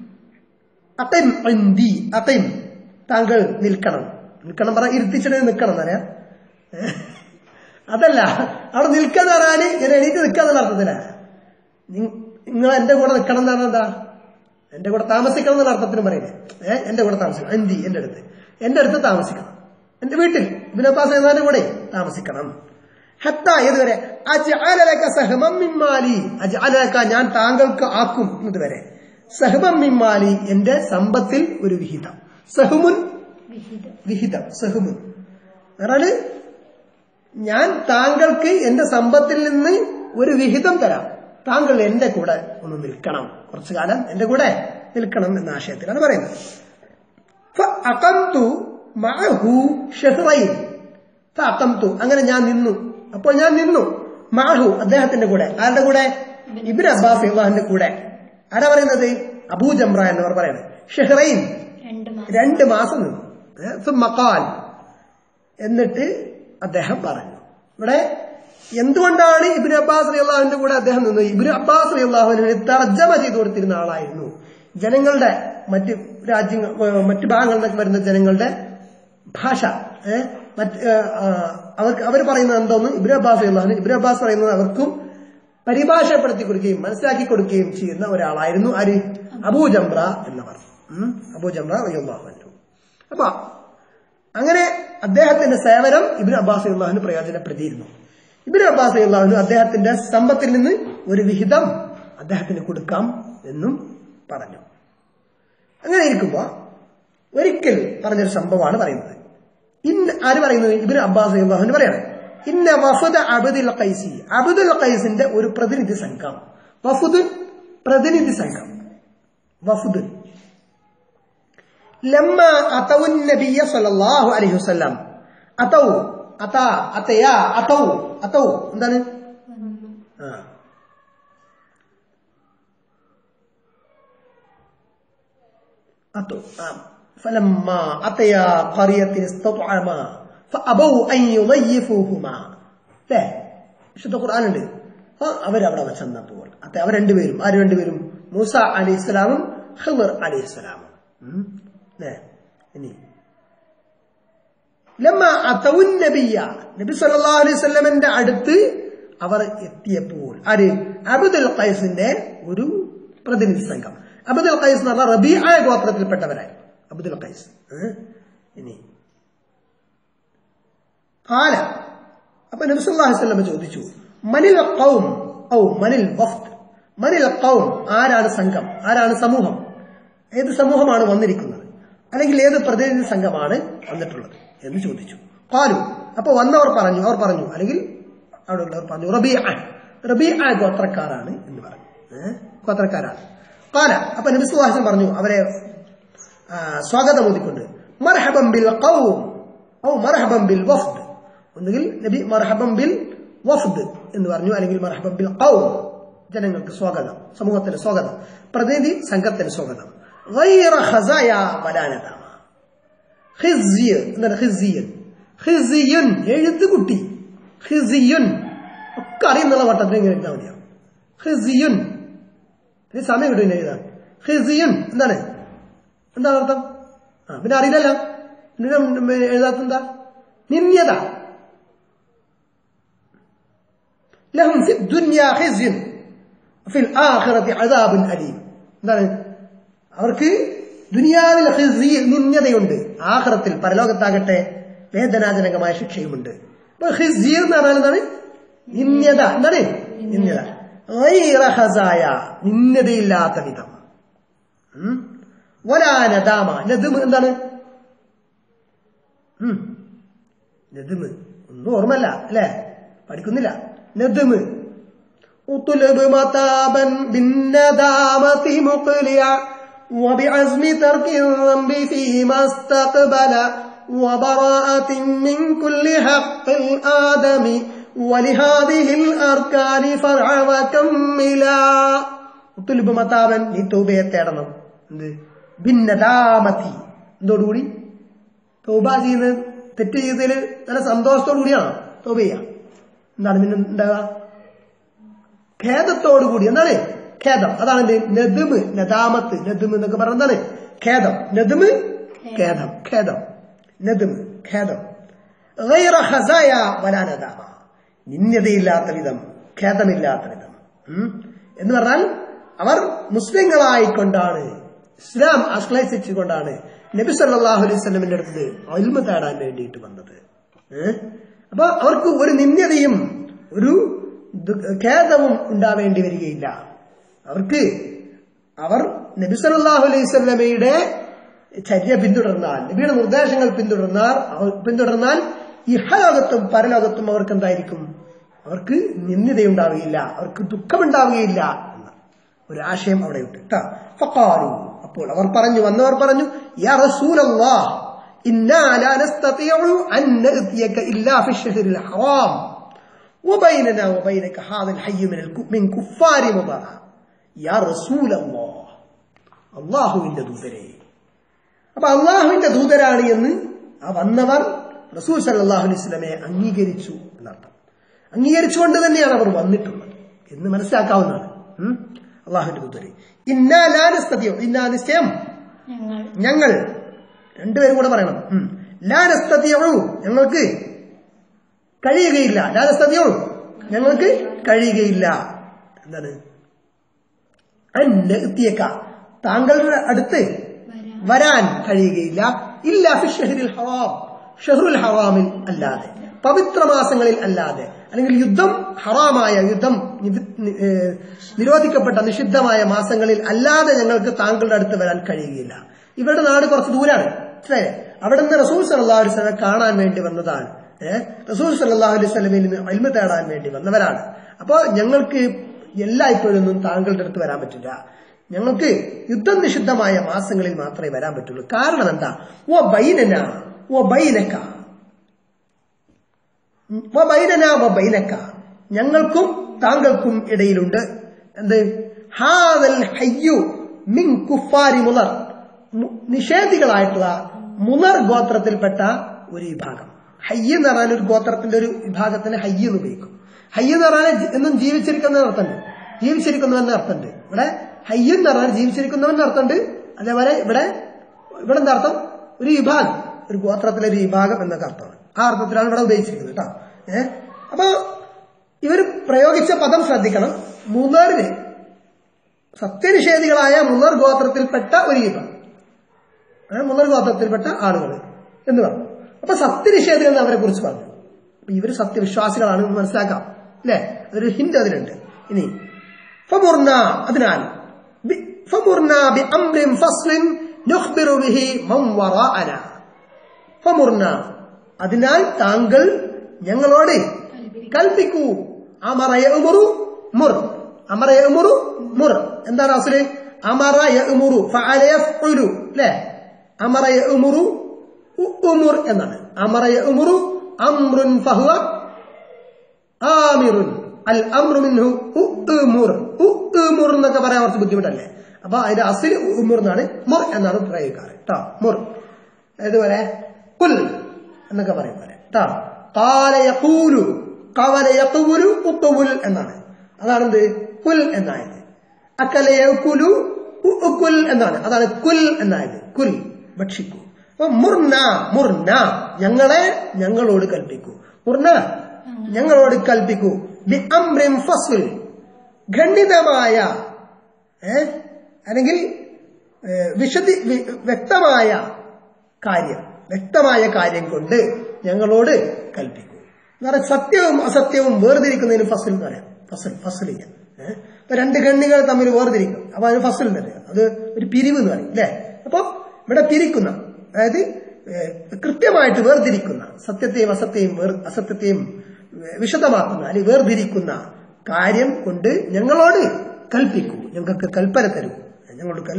അഖിം ഇൻദി അഖിം താങ്കൾ നിൽക്കണം നിൽക്കണം പറഞ്ഞാൽ ഇരുത്തിച്ചിട്ട് നിൽക്കണം എന്നറിയാം ഏ? അതല്ല അവിടെ നിൽക്കാന്ന് പറഞ്ഞാല് ഇങ്ങനെ എണീറ്റ് നിൽക്കാന്നുള്ള അർത്ഥത്തില നിങ്ങൾ എന്റെ കൂടെ നിൽക്കണം എന്നാണ് എന്താ എന്റെ കൂടെ താമസിക്കണം എന്നുള്ള അർത്ഥത്തിനും പറയുന്നത് ഏഹ് എന്റെ കൂടെ താമസിക്കണം എന്തി എന്റെ അടുത്ത് എന്റെ അടുത്ത് താമസിക്കണം എന്റെ വീട്ടിൽ ഇബിനപ്പാസ് എന്നാന്റെ കൂടെ താമസിക്കണം ഹത്ത ഏതുവരെ അജ്അലക സഹമം മിമ്മാലി അജ്അലക ഞാൻ താങ്കൾക്ക് ആക്കും എന്നതുവരെ സഹമം മിമ്മാലി എന്റെ സമ്പത്തിൽ ഒരു വിഹിതം സഹുമുൻ വിഹിതം വിഹിതം സഹുമുൻ പറഞ്ഞാല് ഞാൻ താങ്കൾക്ക് എന്റെ സമ്പത്തിൽ നിന്ന് ഒരു വിഹിതം തരാം താങ്കൾ എന്റെ കൂടെ ഒന്ന് നിൽക്കണം കുറച്ചു കാലം എന്റെ കൂടെ നിൽക്കണം എന്ന ആശയത്തിലാണ് പറയുന്നത് ഫഅഖംതു മഅഹു ഷഹ്റൈൻ ഫഅഖംതു അങ്ങനെ ഞാൻ നിന്നു അപ്പോൾ ഞാൻ നിന്നു മഅഹു അദ്ദേഹത്തിന്റെ കൂടെ ആരുടെ കൂടെ ഇബ്നു അബ്ബാസ് അള്ളാഹിന്റെ കൂടെ ആരാ പറയുന്നത് അബൂ ജംറ എന്നവർ പറയുന്നത് ഷെഹ്റൈൻ രണ്ട് മാസം രണ്ട് മാസം നിന്നു ഏ, സുമ്മ ഖാൽ എന്നിട്ട് അദ്ദേഹം പറഞ്ഞു ഇവിടെ എന്തുകൊണ്ടാണ് ഇബിന് അബ്ബാസ് അലി അള്ളാഹുവിന്റെ കൂടെ അദ്ദേഹം നിന്നത് ഇബിന് അബ്ബാസ് അലി അള്ളാഹുവിന് തർജ്ജമ ചെയ്തു കൊടുത്തിരുന്ന ആളായിരുന്നു ജനങ്ങളുടെ മറ്റ് രാജ്യങ്ങൾ ഏ, മറ്റ് ഭാഗങ്ങളിൽ നിന്നൊക്കെ വരുന്ന ജനങ്ങളുടെ ഭാഷ ഏ, മറ്റ് ഏ, ആ, അവർക്ക് അവർ പറയുന്നത് എന്തോന്ന് ഇബിന് അബ്ബാസ് അലി അള്ളാഹുന് ഇബിന് അബ്ബാസ് പറയുന്നത് അവർക്കും പരിഭാഷപ്പെടുത്തി കൊടുക്കുകയും മനസ്സിലാക്കി കൊടുക്കുകയും ചെയ്യുന്ന ഒരാളായിരുന്നു ആര് അബൂ ജംറ എന്നവർ ഉം, അബൂ ജംറ അള്ളാഹു അപ്പൊ അങ്ങനെ അദ്ദേഹത്തിന്റെ സേവനം ഇബിൻ അബ്ബാസ് അള്ളാഹുന് പ്രയോജനപ്പെടുത്തിയിരുന്നു ഇബിൻ അബ്ബാസ് അള്ളാഹുന് അദ്ദേഹത്തിന്റെ സമ്പത്തിൽ നിന്ന് ഒരു വിഹിതം അദ്ദേഹത്തിന് കൊടുക്കാം എന്നും പറഞ്ഞു അങ്ങനെ ഇരിക്കുമ്പോ ഒരിക്കൽ പറഞ്ഞൊരു സംഭവമാണ് പറയുന്നത് ഇന്ന് ആര് പറയുന്നത് ഇബിൻ അബ്ബാസ് അള്ളാഹുന് പറയാണ് ഇന്ന വഫദ അബുദുൽ ഖൈസി അബുദുൽ ഖൈസിന്റെ ഒരു പ്രതിനിധി സംഘം വഫുദ് പ്രതിനിധി സംഘം വഫുദ് لما أتوا النبي صلى الله عليه وسلم أتوا أتا أتيا أتوا أتوا എന്താണ് ആ أتوا آه. فلما أتيا قرية استطعما فأبوا أن يضيفوهما അല്ലേ വിശുദ്ധ ഖുർആാനുണ്ട് അപ്പൊ അവരവിടെ ചെന്നപ്പോൾ അതെ അവർ രണ്ടുപേരും ആര് രണ്ടുപേരും മൂസ അലി ഇസ്ലാമും ഖിദർ അലി ഇസ്ലാമും ഉം. അല്ലേ ഇനി ലമ്മ അതവുൻ നബിയ നബി സല്ലല്ലാഹു അലൈഹി വസല്ലമന്റെ അടുത്ത് അവർ എത്തിയപ്പോൾ ആര് അബുദുൽ ഖൈസിന്റെ ഒരു പ്രതിനിധി സംഘം അബുദുൽ ഖൈസ് എന്ന് പറഞ്ഞാൽ റബീആ ഗോത്രത്തിൽപ്പെട്ടവരായി അബുദുൽ ഖൈസ് ഏ? ഇനി കാല അപ്പൊ നബി സല്ലല്ലാഹു അലൈഹി വസല്ലം ചോദിച്ചു മനിൽ ഖൗം ഔ മനിൽ വഫ്ദ് മനിൽ ഖൗം ആരാണ് സംഘം ആരാണ് സമൂഹം ഏത് സമൂഹമാണ് വന്നിരിക്കുന്നത് അല്ലെങ്കിൽ ഏത് പ്രതിനിധി സംഘമാണ് വന്നിട്ടുള്ളത് എന്ന് ചോദിച്ചു കാലു അപ്പൊ വന്നവർ പറഞ്ഞു അവർ പറഞ്ഞു അല്ലെങ്കിൽ അവിടെ ഉള്ളവർ പറഞ്ഞു റബിയ റബിയ ഗോത്രക്കാരാണ് എന്ന് പറഞ്ഞു ഏഹ് ഗോത്രക്കാരാണ് കാല അപ്പൊ നബിസുവാസം പറഞ്ഞു അവരെ ആ, സ്വാഗതം ഓതിക്കൊണ്ട് മർഹബം ബിൽ ഖൗം ഔ മർഹബം ബിൽ വഫ്ദ് ഒന്നുകിൽ നബി മർഹബം ബിൽ വഫ്ദ് എന്ന് പറഞ്ഞു അല്ലെങ്കിൽ മർഹബം ബിൽ ഖൗം ജനങ്ങൾക്ക് സ്വാഗതം സമൂഹത്തിന് സ്വാഗതം പ്രതിനിധി സംഘത്തിന് സ്വാഗതം غير خزايا ولا ندامة ഖിസ്യ എന്താണ് ഖിസിയൻ ഖിസിയൻ എഴുത്ത് കുട്ടി ഖിസിയൻ ഒക്കെ അറിയുന്നുള്ള വട്ടത്തിൽ ഇങ്ങനെ എഴുതാൻ മതിയാവും ഖിസിയൻ ഇനി സമയം കിട്ടും എഴുതാൻ ഖിസിയൻ എന്താണ് എന്താണ് അർത്ഥം ആ പിന്നെ അറിയില്ലല്ലോ പിന്നെ എഴുതാത്ത എന്താ നിന്ദ്യത ലഹും ഫി ദുനിയ ഖിസ്യൻ ഫിൽ ആഖിറതി അദാബുൻ അലീം എന്താണ് അവർക്ക് ദുനിയാവിൽ ഖിസിയ നിന്ദ്യതയുണ്ട് ആഖിറത്തിൽ പരലോകത്താകട്ടെ വേദനാജനകമായ ശിക്ഷയുമുണ്ട് അപ്പൊ ഖിസിയ എന്ന് പറഞ്ഞാൽ എന്താണ് നിന്ദ്യത എന്താണ് നിന്ദ്യത ഗൈറ ഖസായ നിന്ദ്യതയില്ലാത്ത വിധം ഉം. വലാ നദാമ നദും എന്താണ് ഉം. നദുമ് ഒന്നും ഓർമ്മല്ല അല്ലേ പഠിക്കുന്നില്ല നദുമ് اطلب متابا بالندامة مقلعا وبعزم ترك الذنب فيما استقبل وبراءة من كل حق الآدم ولهذه الأركان فرع وكملا തുലുബ് മതാവൻ നീ തൗബയെ തേടണം എന്ത് ഭിന്നതാമതി എന്തോടുകൂടി തൗബ ചെയ്യുന്നത് തെറ്റ് ചെയ്തതിൽ നല്ല സന്തോഷത്തോടു കൂടിയാണ് തൗബ ചെയ്യുക എന്താണ് പിന്നെ ഉണ്ടാകുക ഖേദത്തോടു കൂടി എന്താണ് ഖേദം അതാണ് എന്ത് നദുമ് നദാമത്ത് നദുമ് എന്നൊക്കെ പറഞ്ഞ എന്താണ് ഖേദം നദുമ് ഖേദം ഖേദം നദുമ് ഖേദം ഗൈറ ഖസായ വലാ നദാമ നിന്യതയില്ലാത്ത വിധം ഖേദമില്ലാത്ത വിധം ഉം. എന്ന് പറഞ്ഞാൽ അവർ മുസ്ലിങ്ങളായിക്കൊണ്ടാണ് ഇസ്ലാം ആശ്ലേഷിച്ചുകൊണ്ടാണ് നബി സല്ലല്ലാഹു അലൈഹി വസല്ലമിന്റെ അടുത്ത് അൽമ തേടാൻ വേണ്ടിയിട്ട് വന്നത് ഏഹ്? അപ്പൊ അവർക്ക് ഒരു നിന്യതയും ഒരു ദു- ഖേദവും ഉണ്ടാവേണ്ടി വരികയില്ല അവർക്ക് അവർ നബി സല്ലല്ലാഹു അലൈഹി വസല്ലമയുടെ ചര്യ പിന്തുടർന്നാൽ നബിയുടെ നിർദ്ദേശങ്ങൾ പിന്തുടർന്നാൽ അവർ- പിന്തുടർന്നാൽ ഇഹലോകത്തും പരലോകത്തും അവർക്ക് എന്തായിരിക്കും അവർക്ക് നിന്ദിതയുണ്ടാവുകയില്ല അവർക്ക് ദുഃഖമുണ്ടാവുകയില്ല എന്ന ഒരു ആശയം അവിടെ ഉണ്ട് ട്ടാ. ഫഖാലു അപ്പോൾ അവർ പറഞ്ഞു വന്നവർ പറഞ്ഞു യാ റസൂലല്ലാഹ് ഇന്നാ ലാ നസ്തതിഉ അൻ നഅതിയക ഇല്ലാ ഫി الشهر الحرام وبيننا وبينك هذا الحي من الك- من كفار مضر يا رسول الله അള്ളാഹുവിന്റെ ദൂതരെ അപ്പൊ അള്ളാഹുവിന്റെ ദൂതരാണ് എന്ന് ആ വന്നവർ റസൂൽ സല്ലല്ലാഹു അലൈഹി വസല്ലമയെ അംഗീകരിച്ചു എന്നർത്ഥം അംഗീകരിച്ചുകൊണ്ട് തന്നെയാണ് അവർ വന്നിട്ടുള്ളത് എന്ന് മനസ്സിലാക്കാവുന്നതാണ് ഉം? അള്ളാഹുവിന്റെ ദൂതരെ ഇന്നാ ലാനസ്തതിയോ ഇന്നാ നിശ്ചയം ഞങ്ങൾ ഞങ്ങൾ രണ്ടുപേരും കൂടെ പറയണം ഉം. ലാനസ്തതിയോ ഞങ്ങൾക്ക് കഴിയുകയില്ല ലാനസ്തതിയോ ഞങ്ങൾക്ക് കഴിയുകയില്ല എന്താണ് അന്നെത്തിയേക്ക താങ്കളുടെ അടുത്ത് വരാം വരാൻ കഴിയുകയില്ല ഇല്ല ഫി ഷഹ്റിൽ ഹറാം ഷഹ്റുൽ ഹറാമിൽ അല്ലാതെ പവിത്ര മാസങ്ങളിൽ അല്ലാതെ അല്ലെങ്കിൽ യുദ്ധം ഹറാമായ യുദ്ധം നിവി- നി- ഏഹ് നിരോധിക്കപ്പെട്ട നിഷിദ്ധമായ മാസങ്ങളിൽ അല്ലാതെ ഞങ്ങൾക്ക് താങ്കളുടെ അടുത്ത് വരാൻ കഴിയുകയില്ല ഇവരുടെ നാട് കുറച്ച് ദൂരാണ് മനസ്സിലായേ അവിടെ നിന്ന് റസൂൽ സല്ലല്ലാഹു അലൈഹി വസല്ലം കാണാൻ വേണ്ടി വന്നതാണ് ഏഹ് റസൂൽ സല്ലല്ലാഹു അലൈഹി വസല്ലമയിൽ നിന്ന് അൽമ തേടാൻ വേണ്ടി വന്നവരാണ് അപ്പോൾ ഞങ്ങൾക്ക് എല്ലായ്പ്പോഴൊന്നും താങ്കളുടെ അടുത്ത് വരാൻ പറ്റില്ല ഞങ്ങൾക്ക് യുദ്ധം നിഷിദ്ധമായ മാസങ്ങളിൽ മാത്രമേ വരാൻ പറ്റുള്ളൂ കാരണം എന്താ ഓ ബൈനന ഓ ബൈനക്ക വ ബൈനന വ ബൈനക്ക ഞങ്ങൾക്കും താങ്കൾക്കും ഇടയിലുണ്ട് എന്ത് ഹാദൽ ഹയ്യു മിൻ കുഫാരി മുലർ മു- നിഷേധികളായിട്ടുള്ള മുനർ ഗോത്രത്തിൽപ്പെട്ട ഒരു വിഭാഗം ഹയ്യ് എന്ന് പറഞ്ഞാൽ ഒരു ഗോത്രത്തിന്റെ ഒരു വിഭാഗത്തിന് ഹയ്യ് എന്ന് ഉപയോഗിക്കും ഹയ്യ് എന്ന് പറഞ്ഞാൽ ജി- എന്നും ജീവിച്ചിരിക്കുന്ന അർത്ഥമുണ്ട് ജീവിച്ചിരിക്കുന്നവന്റെ അർത്ഥമുണ്ട് ഇവിടെ ഹയ്യ് എന്ന് പറഞ്ഞാൽ ജീവിച്ചിരിക്കുന്നവന്റെ അർത്ഥമുണ്ട് അതേപോലെ ഇവിടെ ഇവിടെ എന്താ അർത്ഥം ഒരു വിഭാഗം ഒരു ഗോത്രത്തിലെ ഒരു വിഭാഗം എന്നൊക്കെ അർത്ഥമാണ് ആ അർത്ഥത്തിലാണ് ഇവിടെ ഉപയോഗിച്ചിരിക്കുന്നത് കേട്ടോ ഏഹ് അപ്പൊ ഇവർ പ്രയോഗിച്ച പദം ശ്രദ്ധിക്കണം മുന്നറിന് സത്യനിഷേധികളായ മുന്നർ ഗോത്രത്തിൽപ്പെട്ട ഒരു വിഭാഗം ഏഹ് മുന്നർ ഗോത്രത്തിൽപ്പെട്ട ആളുകൾ എന്ന് പറഞ്ഞു അപ്പൊ സത്യനിഷേധികൾ എന്ന് അവരെ കുറിച്ച് പറഞ്ഞു അപ്പൊ ഇവർ സത്യവിശ്വാസികളാണ് എന്ന് മനസ്സിലാക്കാം അല്ലെ അതൊരു ഹിന്റ് അതിലുണ്ട് ഇനി ഫമുർന അതിനാൽ ബി- ഫമുർന ബി അംറിൻ ഫസ്ലിൻ നുഖ്ബിറു ബിഹി മൻ വറാഅന ഫമുർന അതിനാൽ താങ്കൾ ഞങ്ങളോട് കൽപ്പിക്കൂ അമറയ ഉമറു മുർ അമറയ ഉമറു മുർ എന്താണ് അസുല് അമറയ ഉമറു ഫഅലയഫ്ഉലു അല്ലേ അമറയ ഉമറു ഉമുർ എന്നാണ് അമറയ ഉമറു അമ്രുൻ ഫഹുവ ആമിറുൻ അൽ അമ്രു മിൻഹു ഉമുർ ഉമുർ എന്നൊക്കെ പറയാൻ കുറച്ച് ബുദ്ധിമുട്ടല്ലേ അപ്പൊ അതിന്റെ അസിൽ ഉമുർ എന്നാണ് മുർ എന്നാണ് പ്രയോഗിക്കാറ് കേട്ടോ മുർ ഇതുപോലെ കുൽ എന്നൊക്കെ പറയും പോലെ കേട്ടോ കാല യഖൂലു കവല യഖൂലു ഉഖുൽ എന്നാണ് അതാണ് എന്ത് കുൽ എന്നായത് അക്കല യഖുലു ഉഖുൽ എന്നാണ് അതാണ് കുൽ എന്നായത് കുൽ ഭക്ഷിക്കൂ അപ്പൊ മുർന മുർന ഞങ്ങളെ ഞങ്ങളോട് കൽപ്പിക്കൂ മുർന ഞങ്ങളോട് കൽപ്പിക്കൂ ബി അംറിൻ ഫസ്ൽ ഖണ്ഡിതമായ ഏ അല്ലെങ്കിൽ ഏ, വിശദി വി- വ്യക്തമായ കാര്യം വ്യക്തമായ കാര്യം കൊണ്ട് ഞങ്ങളോട് കൽപ്പിക്കൂ എന്ന് പറയാം സത്യവും അസത്യവും വേർതിരിക്കുന്നതിന് ഫസൽ എന്ന് പറയാം ഫസൽ ഫസൽ ചെയ്യാം ഏഹ് ഇപ്പൊ രണ്ട് ഗണ്ണികൾ തമ്മിൽ വേർതിരിക്കും അപ്പൊ അതിന് ഫസൽ എന്ന് പറയും അത് ഒരു പിരിവ് എന്ന് പറയും അല്ലെ അപ്പൊ ഇവിടെ പിരിക്കുന്ന അതായത് ഏഹ്, കൃത്യമായിട്ട് വേർതിരിക്കുന്ന സത്യത്തെയും അസത്യയും വേർ അസത്യത്തെയും ഏഹ്, വിശദമാക്കുന്ന അല്ലെങ്കിൽ വേർതിരിക്കുന്ന കാര്യം കൊണ്ട് ഞങ്ങളോട് കൽപ്പിക്കൂ ഞങ്ങൾക്ക് കൽപ്പന തരൂ ഞങ്ങളോട് കൽപ്പിക്കൂ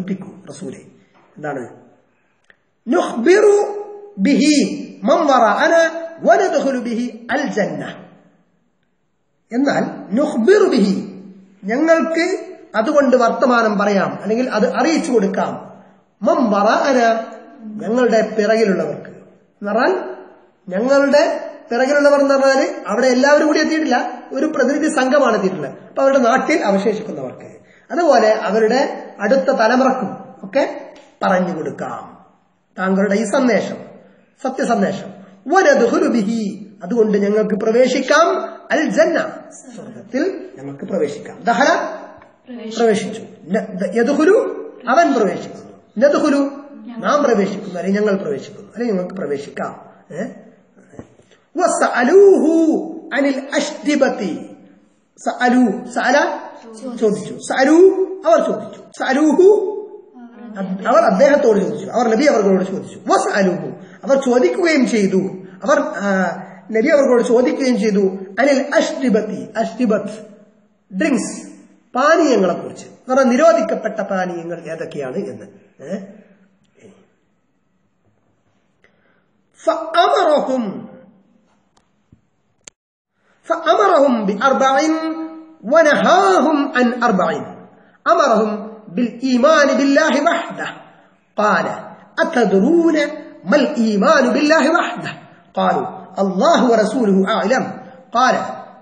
റസൂലെ എന്താണ് നുഖ്ബിറു ബിഹി മൻ വറഅന വനദ്ഖുലു ബിഹി അൽ ജന്ന എന്നാൽ നുഖ്ബിറു ബിഹി ഞങ്ങൾക്ക് അതുകൊണ്ട് വർത്തമാനം പറയാം അല്ലെങ്കിൽ അത് അറിയിച്ചു കൊടുക്കാം മം വറഅന ഞങ്ങളുടെ പിറകിലുള്ളവർക്ക് എന്ന് പറഞ്ഞാൽ ഞങ്ങളുടെ പിറകിലുള്ളവർ എന്ന് പറഞ്ഞാൽ അവിടെ എല്ലാവരും കൂടി എത്തിയിട്ടില്ല ഒരു പ്രതിനിധി സംഘമാണ് എത്തിയിട്ടുള്ളത് അപ്പൊ അവരുടെ നാട്ടിൽ അവശേഷിക്കുന്നവർക്ക് അതുപോലെ അവരുടെ അടുത്ത തലമുറക്കും ഒക്കെ പറഞ്ഞു കൊടുക്കാം താങ്കളുടെ ഈ സന്ദേശം സത്യസന്ദേശം വനദ്ഖുലു ബിഹി അതുകൊണ്ട് ഞങ്ങൾക്ക് പ്രവേശിക്കാം അൽ ജന്ന സ്വർഗത്തിൽ ഞങ്ങൾക്ക് പ്രവേശിക്കാം ദഹല പ്രവേശിച്ചു ന- ദ- യദ്ഖുലു അവൻ പ്രവേശിക്കുന്നു നദ്ഖുലു നാം പ്രവേശിക്കുന്നു അല്ലെങ്കിൽ ഞങ്ങൾ പ്രവേശിക്കുന്നു അല്ലെങ്കിൽ ഞങ്ങൾക്ക് പ്രവേശിക്കാം ഏ? വസഅലൂഹു അനിൽ അഷ്ദിബത്തി സഅലു സഅല ചോദിച്ചു സഅലു അവർ ചോദിച്ചു സഅലൂഹു അദ്- അവർ അദ്ദേഹത്തോട് ചോദിച്ചു അവർ നബി അവർകളോട് ചോദിച്ചു വസ് അലുഹു അവർ ചോദിക്കുകയും ചെയ്തു അവർ ആ, നബി അവർകളോട് ചോദിക്കുകയും ചെയ്തു അനിൽ അഷ്ടിബത്തി അഷ്ടിബത്ത് ഡ്രിങ്ക്സ് പാനീയങ്ങളെ കുറിച്ച് പറഞ്ഞാൽ നിരോധിക്കപ്പെട്ട പാനീയങ്ങൾ ഏതൊക്കെയാണ് എന്ന് ഏ? فأمرهم فأمرهم بأربع ونهاهم عن أربع أمرهم بالإيمان بالله وحده قال أتدرون ما الإيمان بالله وحده قالوا الله ورسوله أعلم قال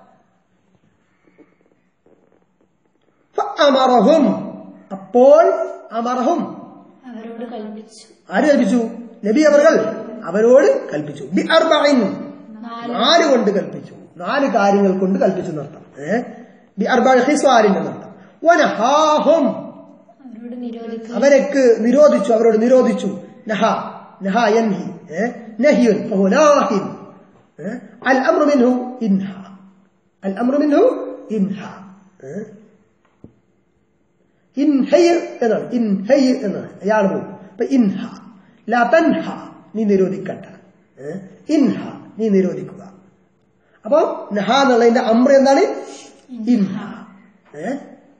فأمرهم അപ്പോൾ അമറഹും അവരോട് കൽപ്പിച്ചു ആര് കൽപ്പിച്ചു നബി അവർകൾ അവരോട് കൽപ്പിച്ചു ബി അർബഇൻ നാല് നാല് കൊണ്ട് കൽപ്പിച്ചു നാല് കാര്യങ്ങൾ കൊണ്ട് കൽപ്പിച്ചു നടത്താം ഏഹ് ബി അർബഅ ഹിസ്വാലിന്റെ നടത്താം വനഹാഹും അവരോട് നിരോധിക്കുക അവരക്ക് നിരോധിച്ചു അവരോട് നിരോധിച്ചു നഹ നഹ യൻഹി ഏ? നഹിയുൻ ഫഹു നാഹിൻ ഏ? അൽ അമ്രു മിൻഹു ഇൻഹ അൽ അമ്രു മിൻഹു ഇൻഹ ഏ? ഇൻഹയ എന്നാണ് ഇൻഹയ എന്നാണ് അയാൾ പോയി അപ്പൊ ഇൻഹ ലാ തൻഹ നീ നിരോധിക്കണ്ട ഏ? ഇൻഹ നീ നിരോധിക്കുക അപ്പൊ നഹ എന്നുള്ളതിന്റെ അമ്ര എന്താണ് ഇൻഹ ഏഹ്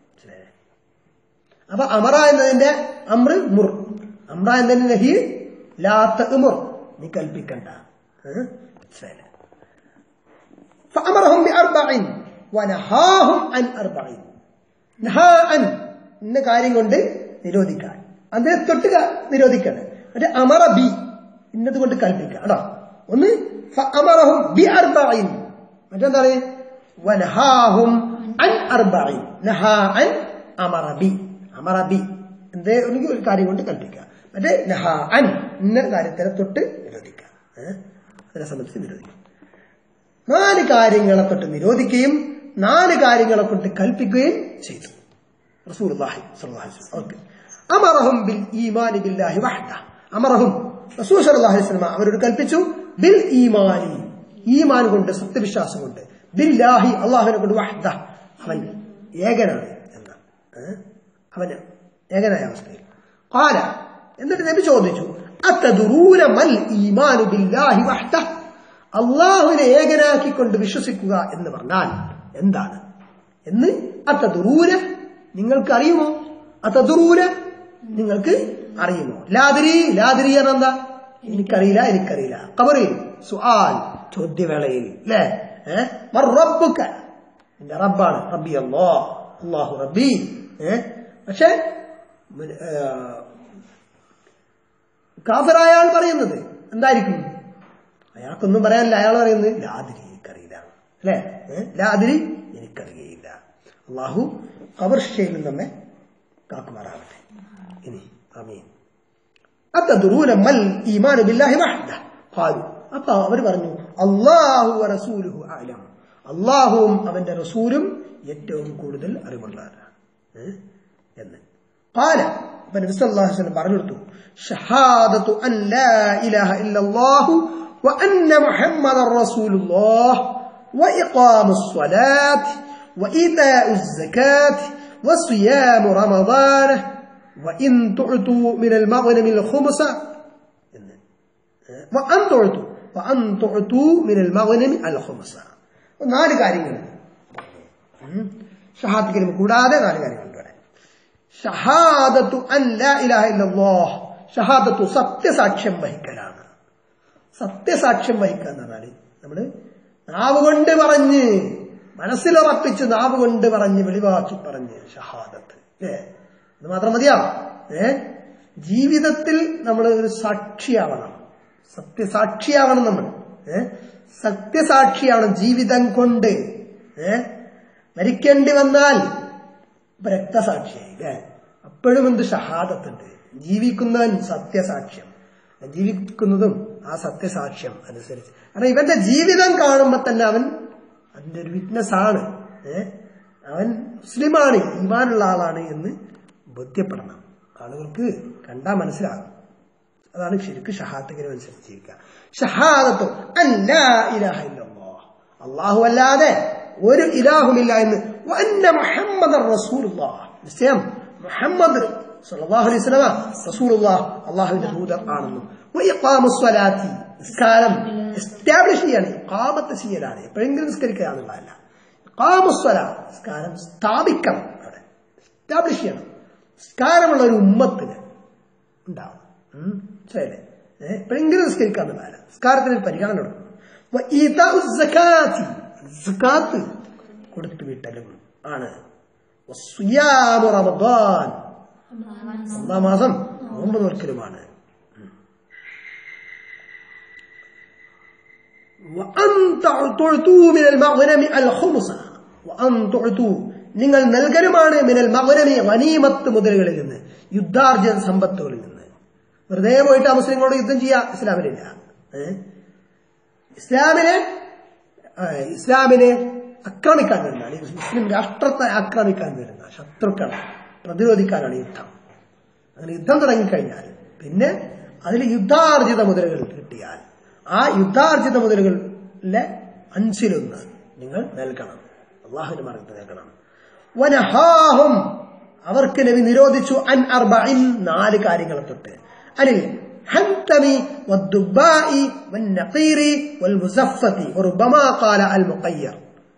അപ്പൊ അമറ എന്നതിന്റെ അമ്ര മുർ അമ്ര എന്നതിന്റെ നഹി ലാത്ത ഉമർ നീ കൽപ്പിക്കണ്ട ഏഹ്? ശരി. فأمرهم بأربع ونهاهم عن أربع നഹാ അൻ ഇന്ന കാര്യം കൊണ്ട് നിരോധിക്കാൻ അതിനെ തൊട്ട് ക- നിരോധിക്കണം മറ്റേ അമറ ബി ഇന്നത് കൊണ്ട് കൽപ്പിക്കുക കേട്ടോ ഒന്ന് അമറഹും ബി അർബൈൻ മറ്റെന്താണ് വനഹാഹും അൻ അർബൈൻ നഹാ അൻ അമറ ബി അമറ ബി എന്തേ ഒരു ഒരു കാര്യം കൊണ്ട് കൽപ്പിക്കുക മറ്റേ നഹാ അൻ ഇന്ന കാര്യത്തിനെ തൊട്ട് നിരോധിക്കുക ഏഹ്? അതിനെ സംബന്ധിച്ച് നിരോധിക്കുക നാല് കാര്യങ്ങളെ തൊട്ട് നിരോധിക്കുകയും നാല് കാര്യങ്ങളെ കൊണ്ട് കൽപ്പിക്കുകയും ചെയ്തു റസൂലുള്ളാഹി സ്വല്ലല്ലാഹു അലൈഹി വസല്ലം ഓക്കേ അമറഹും ബിൽ ഈമാനി ബില്ലാഹി വഹദ അമറഹും റസൂൽ സ്വല്ലല്ലാഹു അലൈഹി വസല്ലം അവരോട് കൽപ്പിച്ചു ബിൽ ഈമാനി ഈമാൻ കൊണ്ട് സത്യവിശ്വാസം കൊണ്ട് ബില്ലാഹി അള്ളാഹുവിനെ കൊണ്ട് വഹദ അവൻ ഏകനാണ് എന്ന ഏ? അവന് ഏകനായ അവസ്ഥയിൽ قال എന്നിട്ട് നബി ചോദിച്ചു അത്തദുറൂന മൽ ഈമാനു ബില്ലാഹി വഹദ അള്ളാഹുവിനെ ഏകനാക്കിക്കൊണ്ട് വിശ്വസിക്കുക എന്ന് പറഞ്ഞാൽ എന്താണ് എന്ന് അത്തദുറൂന നിങ്ങൾക്ക് അറിയുമോ അത്തദുറൂന നിങ്ങൾക്ക് അറിയുമോ ലാതിരി ലാതിരി എന്ന് എന്താ എനിക്കറിയില്ല എനിക്കറിയില്ല കബറിൽ സുആൽ ചോദ്യവേളയിൽ അല്ലേ ഏഹ് റബ്ബുക്ക എന്റെ റബ്ബാണ് റബ്ബി അല്ലോ അള്ളാഹു റബ്ബി ഏഹ് പക്ഷേ മുൻ- ഏഹ്, കാഫിറായ ആൾ പറയുന്നത് എന്തായിരിക്കും അയാൾക്കൊന്നും പറയാനില്ല അയാൾ പറയുന്നത് ലാതിരി എനിക്കറിയില്ല അല്ലേ ഏ? ലാതിരി എനിക്കറിയയില്ല അള്ളാഹു കവർഷയിൽ നിന്ന് നമ്മെ കാക്കുമാറാകട്ടെ ഇനി അമീൻ അത്തദുറൂന മൽ ഈമാനു ബില്ലാഹി വഹദ ഖാലു അപ്പൊ അവർ പറഞ്ഞു അല്ലാഹു വറസൂലുഹു അലം അള്ളാഹുവും അവന്റെ റസൂലും ഏറ്റവും കൂടുതൽ അറിവുള്ളവരാണ് ഏ? എന്ന് قال അപ്പൊ നബി സല്ലല്ലാഹു അലൈഹി വസല്ലം പറഞ്ഞു കൊടുത്തു ഷഹാദത്തു അൻ ലാ ഇലാഹ ഇല്ലല്ലാഹു وأن محمد رسول الله وإقام الصلاة وإيتاء الزكاة وصيام رمضان وإن تعطوا من المغنم الخمس وأن تعطوا وأن تعطوا من المغنم الخمس നാല് കാര്യങ്ങൾ ഷഹാദ് കലിമ കൂടാതെ നാല് കാര്യങ്ങളുണ്ട് ഇവിടെ ഷഹാദത്തു അൻ ലാ ഇലാഹ ഇല്ലല്ലാഹ് ഷഹാദത്തു സത്യസാക്ഷ്യം വഹിക്കലാണ് സത്യസാക്ഷ്യം വഹിക്കുക എന്ന് പറഞ്ഞാല് നമ്മള് നാവ് കൊണ്ട് പറഞ്ഞ് മനസ്സിലുറപ്പിച്ച് നാവ് കൊണ്ട് പറഞ്ഞ് വെളിവാക്കി പറഞ്ഞ് ഷഹാദത്ത് ഏ ഇത് മാത്രം മതിയാ ഏ ജീവിതത്തിൽ നമ്മൾ ഒരു സാക്ഷിയാവണം സത്യസാക്ഷിയാവണം നമ്മൾ ഏ സത്യസാക്ഷിയാവണം ജീവിതം കൊണ്ട് ഏ മരിക്കേണ്ടി വന്നാൽ ഇപ്പൊ രക്തസാക്ഷിയായി അല്ലേ അപ്പോഴും എന്ത് ഷഹാദത്തുണ്ട് ജീവിക്കുന്നവൻ സത്യസാക്ഷ്യം ജീവിക്കുന്നതും ആ സത്യസാക്ഷ്യം അനുസരിച്ച് കാരണം ഇവന്റെ ജീവിതം കാണുമ്പോ തന്നെ അവൻ അതിന്റെ ഒരു വിറ്റ്നസ് ആണ് ഏ അവൻ മുസ്ലിമാണ് ഈമാനുള്ള ആളാണ് എന്ന് ബോധ്യപ്പെടണം ആളുകൾക്ക് കണ്ടാൽ മനസ്സിലാകും അതാണ് ശരിക്കും ഷഹാദത്തിന് അനുസരിച്ച് ജീവിക്കുക ഷഹാദത്തും അല്ലാ ഇലാഹ ഇല്ലല്ലാഹ് അള്ളാഹു അല്ലാതെ ഒരു ഇലാഹുമില്ല എന്ന് വന്ന മുഹമ്മദ് റസൂലുള്ളാഹ് നിശ്ചയം മുഹമ്മദ് സല്ലല്ലാഹു അലൈഹി വസല്ലമ റസൂലുള്ളാഹ് അള്ളാഹുവിന്റെ ദൂതർ ആണെന്നും വഇഖാമുസ് സ്വലാത്തി നിസ്കാരം എസ്റ്റാബ്ലിഷ് ചെയ്യാണ് ഇഖാമത്ത് ചെയ്യലാണ് എപ്പോഴെങ്കിലും നിസ്കരിക്കുക എന്നുള്ളതല്ല ഇഖാമുസ് സ്വലാ നിസ്കാരം സ്ഥാപിക്കണം അവിടെ എസ്റ്റാബ്ലിഷ് ചെയ്യണം നിസ്കാരമുള്ള ഒരു ഉമ്മത്തിന് ഉണ്ടാവും ഉം. മനസ്സിലായില്ലേ ഏഹ് എപ്പോഴെങ്കിലും നിസ്കരിക്കുക എന്നുള്ളതല്ല നിസ്കാരത്തിന് ഒരു പരിഗണന കൊടുക്കണം വഇതാഉ സകാത്തി സകാത്ത് കൊടുത്തു വിട്ടലും ആണ് വസ്സിയാമു റമദാൻ ഒന്നാം മാസം നോമ്പ് നോൽക്കലുമാണ് وأن تعطوا من المغنم الخمس وأن تعطوا നിങ്ങൾ നൽകലുമാണ് മിനൽ മകരമി വനീമത്ത് മുതലുകളിൽ നിന്ന് യുദ്ധാർജന സമ്പത്തുകളിൽ നിന്ന് വെറുതെ പോയിട്ട് ആ മുസ്ലിങ്ങളോട് യുദ്ധം ചെയ്യാം ഇസ്ലാമിലില്ല ഏ? ഇസ്ലാമിനെ ആ, ഇസ്ലാമിനെ ആക്രമിക്കാൻ വരുന്നതാണ് ഈ മുസ്ലിം രാഷ്ട്രത്തെ ആക്രമിക്കാൻ വരുന്ന ശത്രുക്കളെ പ്രതിരോധിക്കാനാണ് യുദ്ധം അങ്ങനെ യുദ്ധം തുടങ്ങിക്കഴിഞ്ഞാൽ പിന്നെ അതിൽ യുദ്ധാർജിത മുതലുകൾ കിട്ടിയാൽ ആ യുദ്ധാർജിത മുതലുകളിലെ അഞ്ചിലൊന്ന് നിങ്ങൾ നൽകണം അള്ളാഹുവിന്റെ മാർഗത്തിൽ നൽകണം വനഹാഹും അവർക്ക് നബി നിരോധിച്ചു അൻ അർബഇൻ നാല് കാര്യങ്ങളെ തൊട്ട് അനിൽ ഹന്തമി والدباء والنقير والمزفة وربما قال المقير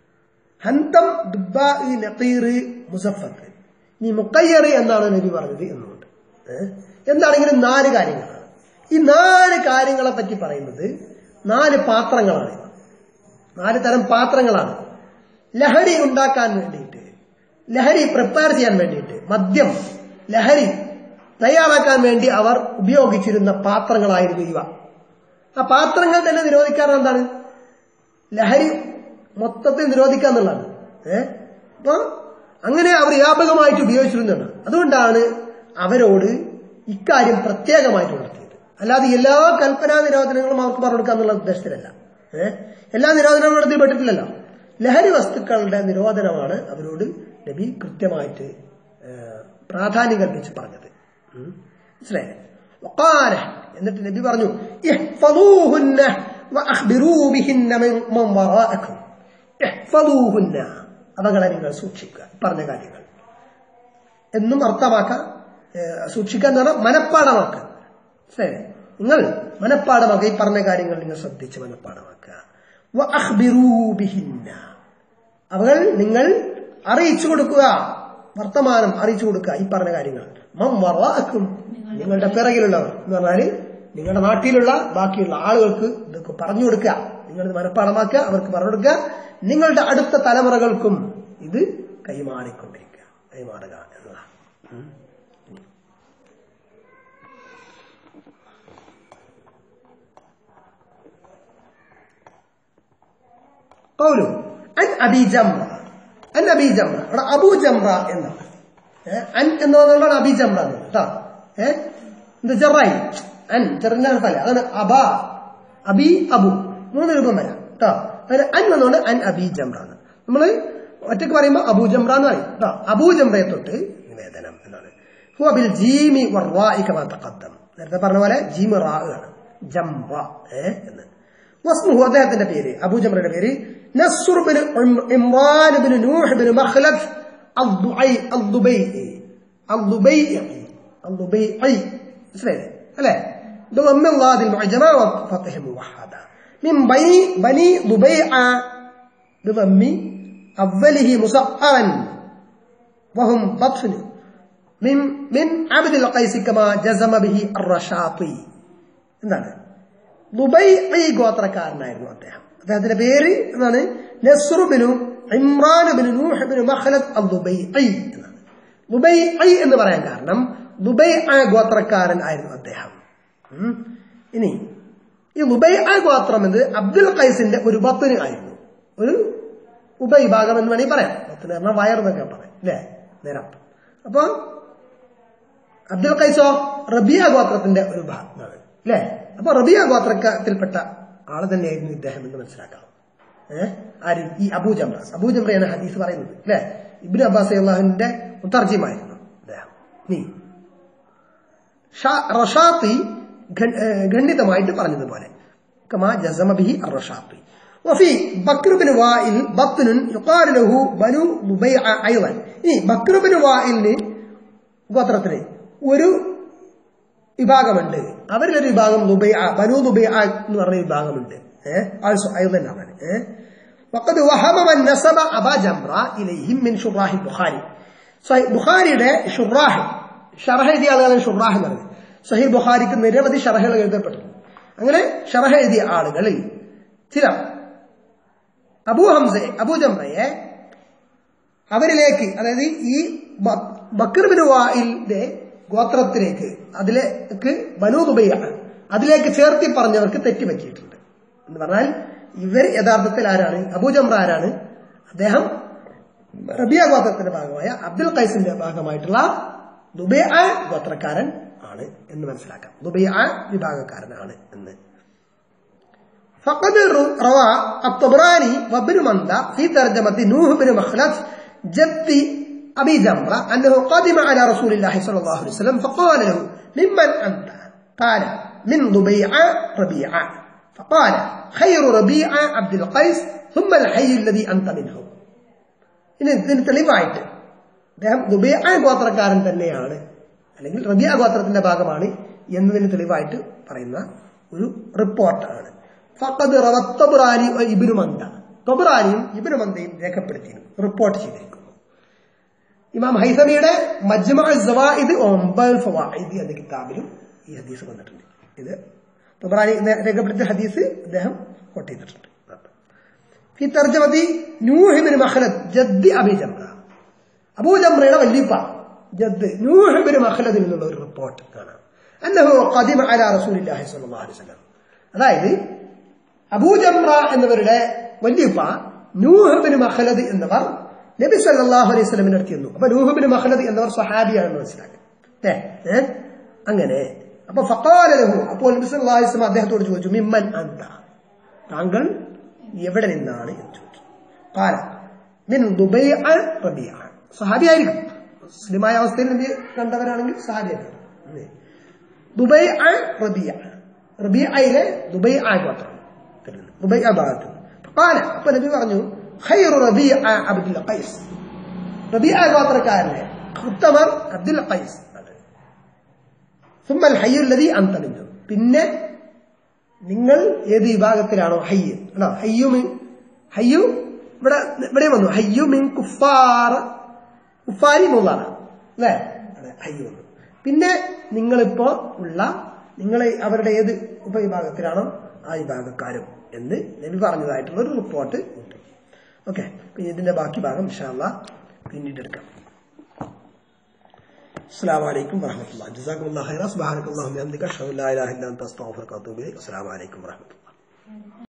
ഹന്തം ദുബാഇ നഖീർ മുസഫത്ത് ഇനി മുക്കയ്യർ എന്നാണ് നബി പറഞ്ഞത് എന്നുണ്ട് ഏഹ്? എന്താണെങ്കിലും നാല് കാര്യങ്ങളാണ് ഈ നാല് കാര്യങ്ങളെ പറ്റി പറയുന്നത് നാല് പാത്രങ്ങളാണ് ഇവ. നാല് തരം പാത്രങ്ങളാണ് ലഹരി ഉണ്ടാക്കാൻ വേണ്ടിയിട്ട് ലഹരി പ്രിപ്പയർ ചെയ്യാൻ വേണ്ടിയിട്ട് മദ്യം ലഹരി തയ്യാറാക്കാൻ വേണ്ടി അവർ ഉപയോഗിച്ചിരുന്ന പാത്രങ്ങളായിരുന്നു ഇവ ആ പാത്രങ്ങൾ തന്നെ നിരോധിക്കാറ് എന്താണ് ലഹരി മൊത്തത്തിൽ നിരോധിക്കുക എന്നുള്ളതാണ് ഏഹ് അപ്പൊ അങ്ങനെ അവർ വ്യാപകമായിട്ട് ഉപയോഗിച്ചിരുന്നതാണ് അതുകൊണ്ടാണ് അവരോട് ഇക്കാര്യം പ്രത്യേകമായിട്ട് ഉണർത്തിയത് അല്ലാതെ എല്ലാ കൽപ്പനാ നിരോധനങ്ങളും അവർക്ക് പറഞ്ഞു കൊടുക്കുക എന്നുള്ള ഉദ്ദേശത്തിലല്ല ഏഹ് എല്ലാ നിരോധനങ്ങളും നടത്തി പെട്ടിട്ടില്ലല്ലോ ലഹരി വസ്തുക്കളുടെ നിരോധനമാണ് അവരോട് നബി കൃത്യമായിട്ട് ഏഹ്, പ്രാധാന്യം കൽപ്പിച്ച് പറഞ്ഞത് ഉം. മനസ്സിലായില്ലേ വഖാല എന്നിട്ട് നബി പറഞ്ഞു ഇഹ്ഫദൂഹുന്ന വഅഖ്ബിറൂ ബിഹിന്ന മിൻ മൻ വറാഅക്കും ഇഹ്ഫദൂഹുന്ന അവകളെ നിങ്ങൾ സൂക്ഷിക്കുക പറഞ്ഞ കാര്യങ്ങൾ എന്നും അർത്ഥമാക്കാം ഏഹ്, സൂക്ഷിക്കുക എന്ന് പറഞ്ഞാൽ മനഃപ്പാടമാക്കുക മനസ്സിലായില്ലേ നിങ്ങൾ മനഃപ്പാടമാക്കുക ഈ പറഞ്ഞ കാര്യങ്ങൾ നിങ്ങൾ ശ്രദ്ധിച്ച് മനഃപ്പാടമാക്കുക വഅഖ്ബിറൂ ബിഹിന്ന അവകൾ നിങ്ങൾ അറിയിച്ചു കൊടുക്കുക വർത്തമാനം അറിയിച്ചു കൊടുക്കുക ഈ പറഞ്ഞ കാര്യങ്ങൾ മം വറാഅക്കും നിങ്ങളുടെ പിറകിലുള്ളവർ എന്ന് പറഞ്ഞാല് നിങ്ങളുടെ നാട്ടിലുള്ള ബാക്കിയുള്ള ആളുകൾക്ക് ഇതൊക്കെ പറഞ്ഞു കൊടുക്കുക നിങ്ങളിത് മനഃപ്പാടമാക്കുക അവർക്ക് പറഞ്ഞു കൊടുക്കുക നിങ്ങളുടെ അടുത്ത തലമുറകൾക്കും ഇത് കൈമാറിക്കൊണ്ടിരിക്കുക കൈമാറുക എന്നതാണ് ഉം. قوله عن أبي جمرة عن أبي جمرة ഇവിടെ അബൂ ജംറ എന്നാണ് ഏ, അൻ എന്ന് പറഞ്ഞുകൊണ്ടാണ് അബി ജംറ എന്ന് കേട്ടോ ഏഹ് ഇത് ചെറായി അൻ ചെറിയ ഫല അതാണ് അബ അബി അബു മൂന്ന് രൂപം വരാം കേട്ടോ അതിന് അൻ വന്നുകൊണ്ട് അൻ അബി ജംറ എന്ന് നമ്മള് ഒറ്റക്ക് പറയുമ്പോൾ അബൂ ജംറ എന്ന് പറയും കേട്ടോ അബൂ ജംറയെ തൊട്ട് നിവേദനം എന്നാണ് ഹുവ ബിൽ ജീമി വറായി കമാ തഖദ്ദം നേരത്തെ പറഞ്ഞ പോലെ ജീമ് റാ ആണ് ജംറ ഏ എന്ന് വസ്മുഹു അദ്ദേഹത്തിന്റെ പേര് അബൂ ജംറയുടെ പേര് നസ്ർ ബിൻ ഇം- Imran bin Nuh bin Makhlad الضعي الضبيعي الضبيعي الضبيعي മനസ്സിലായില്ലേ അല്ലേ ضم الله المعجمة وفتح موحدة من بني بني ضبيعة بضم أوله مسقرا وهم بطن മിൻ മിൻ അബ്ദുൽ ഖൈസി കമാ ജസമ ബിഹി അർ-റഷാത്തി എന്താണ് ദുബൈ ഈ ഗോത്രക്കാരനായിരുന്നു അദ്ദേഹം അദ്ദേഹത്തിന്റെ പേര് എന്താണ് നസ്റുബിനു ഇമ്രാനുബിനു നൂഹബിനു മഖലദ് അൽ ദുബൈ എന്നാണ് ദുബൈ എന്ന് പറയാൻ കാരണം ദുബൈ ആ ഗോത്രക്കാരൻ ആയിരുന്നു അദ്ദേഹം ഉം. ഇനി ഈ ദുബൈ ആ ഗോത്രം എന്നത് അബ്ദുൽ ഖൈസിന്റെ ഒരു ബത്തിന് ആയിരുന്നു ഒരു ഉപവിഭാഗം എന്ന് വേണമെങ്കിൽ പറയാം ബത്തിന് പറഞ്ഞാൽ വയറെന്നൊക്കെ പറയാം അല്ലേ നേരം അപ്പൊ അബ്ദുൽ ഖൈസോ റബിയ ഗോത്രത്തിന്റെ ഒരു ഭാഗമാണ് അല്ലേ അപ്പൊ റബിയ ഗോത്രത്തിൽപ്പെട്ട ആള് തന്നെയായിരുന്നു ഇദ്ദേഹം എന്ന് മനസ്സിലാക്കാം ഏഹ് ആര് ഈ അബൂജംറാസ് അബൂജംറയാണ് ഹദീസ് പറയുന്നത് അല്ലേ ഇബ്നു അബ്ബാസ് അള്ളാഹുവിന്റെ മുത്തർജിമായിരുന്നു അദ്ദേഹം നീ ഷാ- റഷാത്തി ഖ- ഏഹ് ഖണ്ഡിതമായിട്ട് പറഞ്ഞതുപോലെ കമാ ജസമ ബിഹി അർ-റഷാത്തി وفي بكر بن وائل بطن يقال له بنو ضبيعة أيضا ഇനി ബക്ർ ബിൻ വായിലിന് ഗോത്രത്തിന് ഒരു വിഭാഗമുണ്ട് അവരിലൊരു വിഭാഗം ദുബൈ ബനു ദുബൈ എന്ന് പറഞ്ഞ വിഭാഗമുണ്ട് ഏഹ് ആൾസോ അയ്യതന്നെ അവൻ ഏഹ് وقد وهم من نسب أبا جمرة إليهم من شراح البخاري സഹി ബുഖാരിയുടെ ഷുറാഹ് ഷറഹ എഴുതിയ ആളുകളാണ് ഷുറാഹ് എന്ന് പറയുന്നത് സഹി ബുഖാരിക്ക് നിരവധി ഷറഹകൾ എഴുതപ്പെട്ടിട്ടുണ്ട് അങ്ങനെ ഷറഹ എഴുതിയ ആളുകളിൽ ചില അബൂ ഹംസെ അബൂ ജംറയെ അവരിലേക്ക് അതായത് ഈ ബ- ബക്കർ ബിൻ വായിലിന്റെ ഗോത്രത്തിലേക്ക് അതിലേക്ക് ബനൂ ദുബൈയാണ് അതിലേക്ക് ചേർത്തി പറഞ്ഞവർക്ക് തെറ്റുപറ്റിയിട്ടുണ്ട് എന്ന് പറഞ്ഞാൽ ഇവർ യഥാർത്ഥത്തിൽ ആരാണ് അബൂജംറ ആരാണ് അദ്ദേഹം റബിയ ഗോത്രത്തിന്റെ ഭാഗമായ അബ്ദുൽ ഖൈസിന്റെ ഭാഗമായിട്ടുള്ള ദുബൈ ഗോത്രക്കാരൻ ആണ് എന്ന് മനസ്സിലാക്കാം ദുബൈ വിഭാഗക്കാരനാണ് എന്ന് فقد روى الطبراني وابن مندى في ترجمة نوح بن مخلف جد أبي جمرة أنه قدم على رسول الله صلى الله عليه وسلم فقال له ممن أنت قال من ضبيعة ربيعة فقال خير ربيعة عبد القيس ثم الحي الذي أنت منه ഇനി ഇതിന് തെളിവായിട്ട് അദ്ദേഹം ദുബിയ ഗോത്രക്കാരൻ തന്നെയാണ് അല്ലെങ്കിൽ റബിയ ഗോത്രത്തിന്റെ ഭാഗമാണ് എന്നതിന് തെളിവായിട്ട് പറയുന്ന ഒരു റിപ്പോർട്ടാണ് ഫഖദ് റവ തബ്റാനി വ ഇബ്നു മന്ദ തബ്റാനിയും ഇബ്നു മന്ദയും രേഖപ്പെടുത്തിയിരുന്നു റിപ്പോർട്ട് ചെയ്തിരിക്കുന്നു ഇമാം ഹൈസമിയുടെ മജ്മഅ സവാഇദ് ഒമ്പത് ഫവാഇദ് എന്ന കിതാബിലും ഈ ഹദീസ് വന്നിട്ടുണ്ട് ഇത് തബ്റാനി രേഖപ്പെടുത്തിയ ഹദീസ് അദ്ദേഹം കോട്ട് ചെയ്തിട്ടുണ്ട് في ترجمة نوح بن مخلد جد أبي جمرة أبو جمرة والليبا جد نوح بن مخلد من الله الريبورت كان أنه قدم على رسول الله صلى الله عليه وسلم അതായത് അബൂജംറ എന്നവരുടെ വല്യപ്പ നൂഹ് ബിൻ മഖലദ് എന്നവർ നബി സല്ലല്ലാഹു അലൈഹി വസല്ലമിന്റെ അടുത്ത് ചെന്നു അപ്പൊ നൂഹ് ബിൻ മഖലദ് എന്നവർ സ്വഹാബിയാണെന്ന് മനസ്സിലാക്കി ഏ ഏ? അങ്ങനെ അപ്പൊ ഫഖാല ലഹു അപ്പോൾ നബി സല്ലല്ലാഹു അലൈഹി വസല്ലം അദ്ദേഹത്തോട് ചോദിച്ചു മിമ്മൻ അന്ത താങ്കൾ എവിടെ നിന്നാണ് എന്ന് ചോദിച്ചു കാല മിൻ ദുബൈ റബിയ സഹാബിയായിരിക്കും മുസ്ലിമായ അവസ്ഥയിൽ നബി കണ്ടവരാണെങ്കിൽ സഹാബിയായിരിക്കും ഉം. ദുബൈ റബിയ റബിയയിലെ ദുബൈ ഗോത്രം ദുബൈ ഭാഗത്ത് കാല അപ്പൊ നബി പറഞ്ഞു ഖൈറു റബിയ അബ്ദുൽ ഖൈസ് റബിയ ഗോത്രക്കാരനെ ഉത്തമർ അബ്ദുൽ ഖൈസ് ആണ് സുമ്മൽ ഹയ്യുല്ലതി അന്തമിഞ്ഞു പിന്നെ നിങ്ങൾ ഏത് വിഭാഗത്തിലാണോ ഹയ്യ് ആണോ ഹയ്യു മിൻ ഹയ്യു ഇവിടെ ഇവിടെ വന്നു ഹയ്യു മിൻ കുഫാർ കുഫാരി മുള്ളാണ് അല്ലേ അതെ ഹയ്യു വന്നു പിന്നെ നിങ്ങളിപ്പോ ഉള്ള നിങ്ങൾ അവരുടെ ഏത് ഉപവിഭാഗത്തിലാണോ ആ വിഭാഗക്കാരും എന്ന് നബി പറഞ്ഞതായിട്ടുള്ള ഒരു റിപ്പോർട്ട് ഉണ്ട് ഓക്കെ ഇതിന്റെ ബാക്കി ഭാഗം ഇൻഷാല്ല പിന്നീട് എടുക്കാം السلام عليكم ورحمة الله جزاكم الله خيرا سبحانك اللهم وبحمدك أشهد أن لا إله إلا أنت أستغفرك وأتوب إليك السلام عليكم ورحمة الله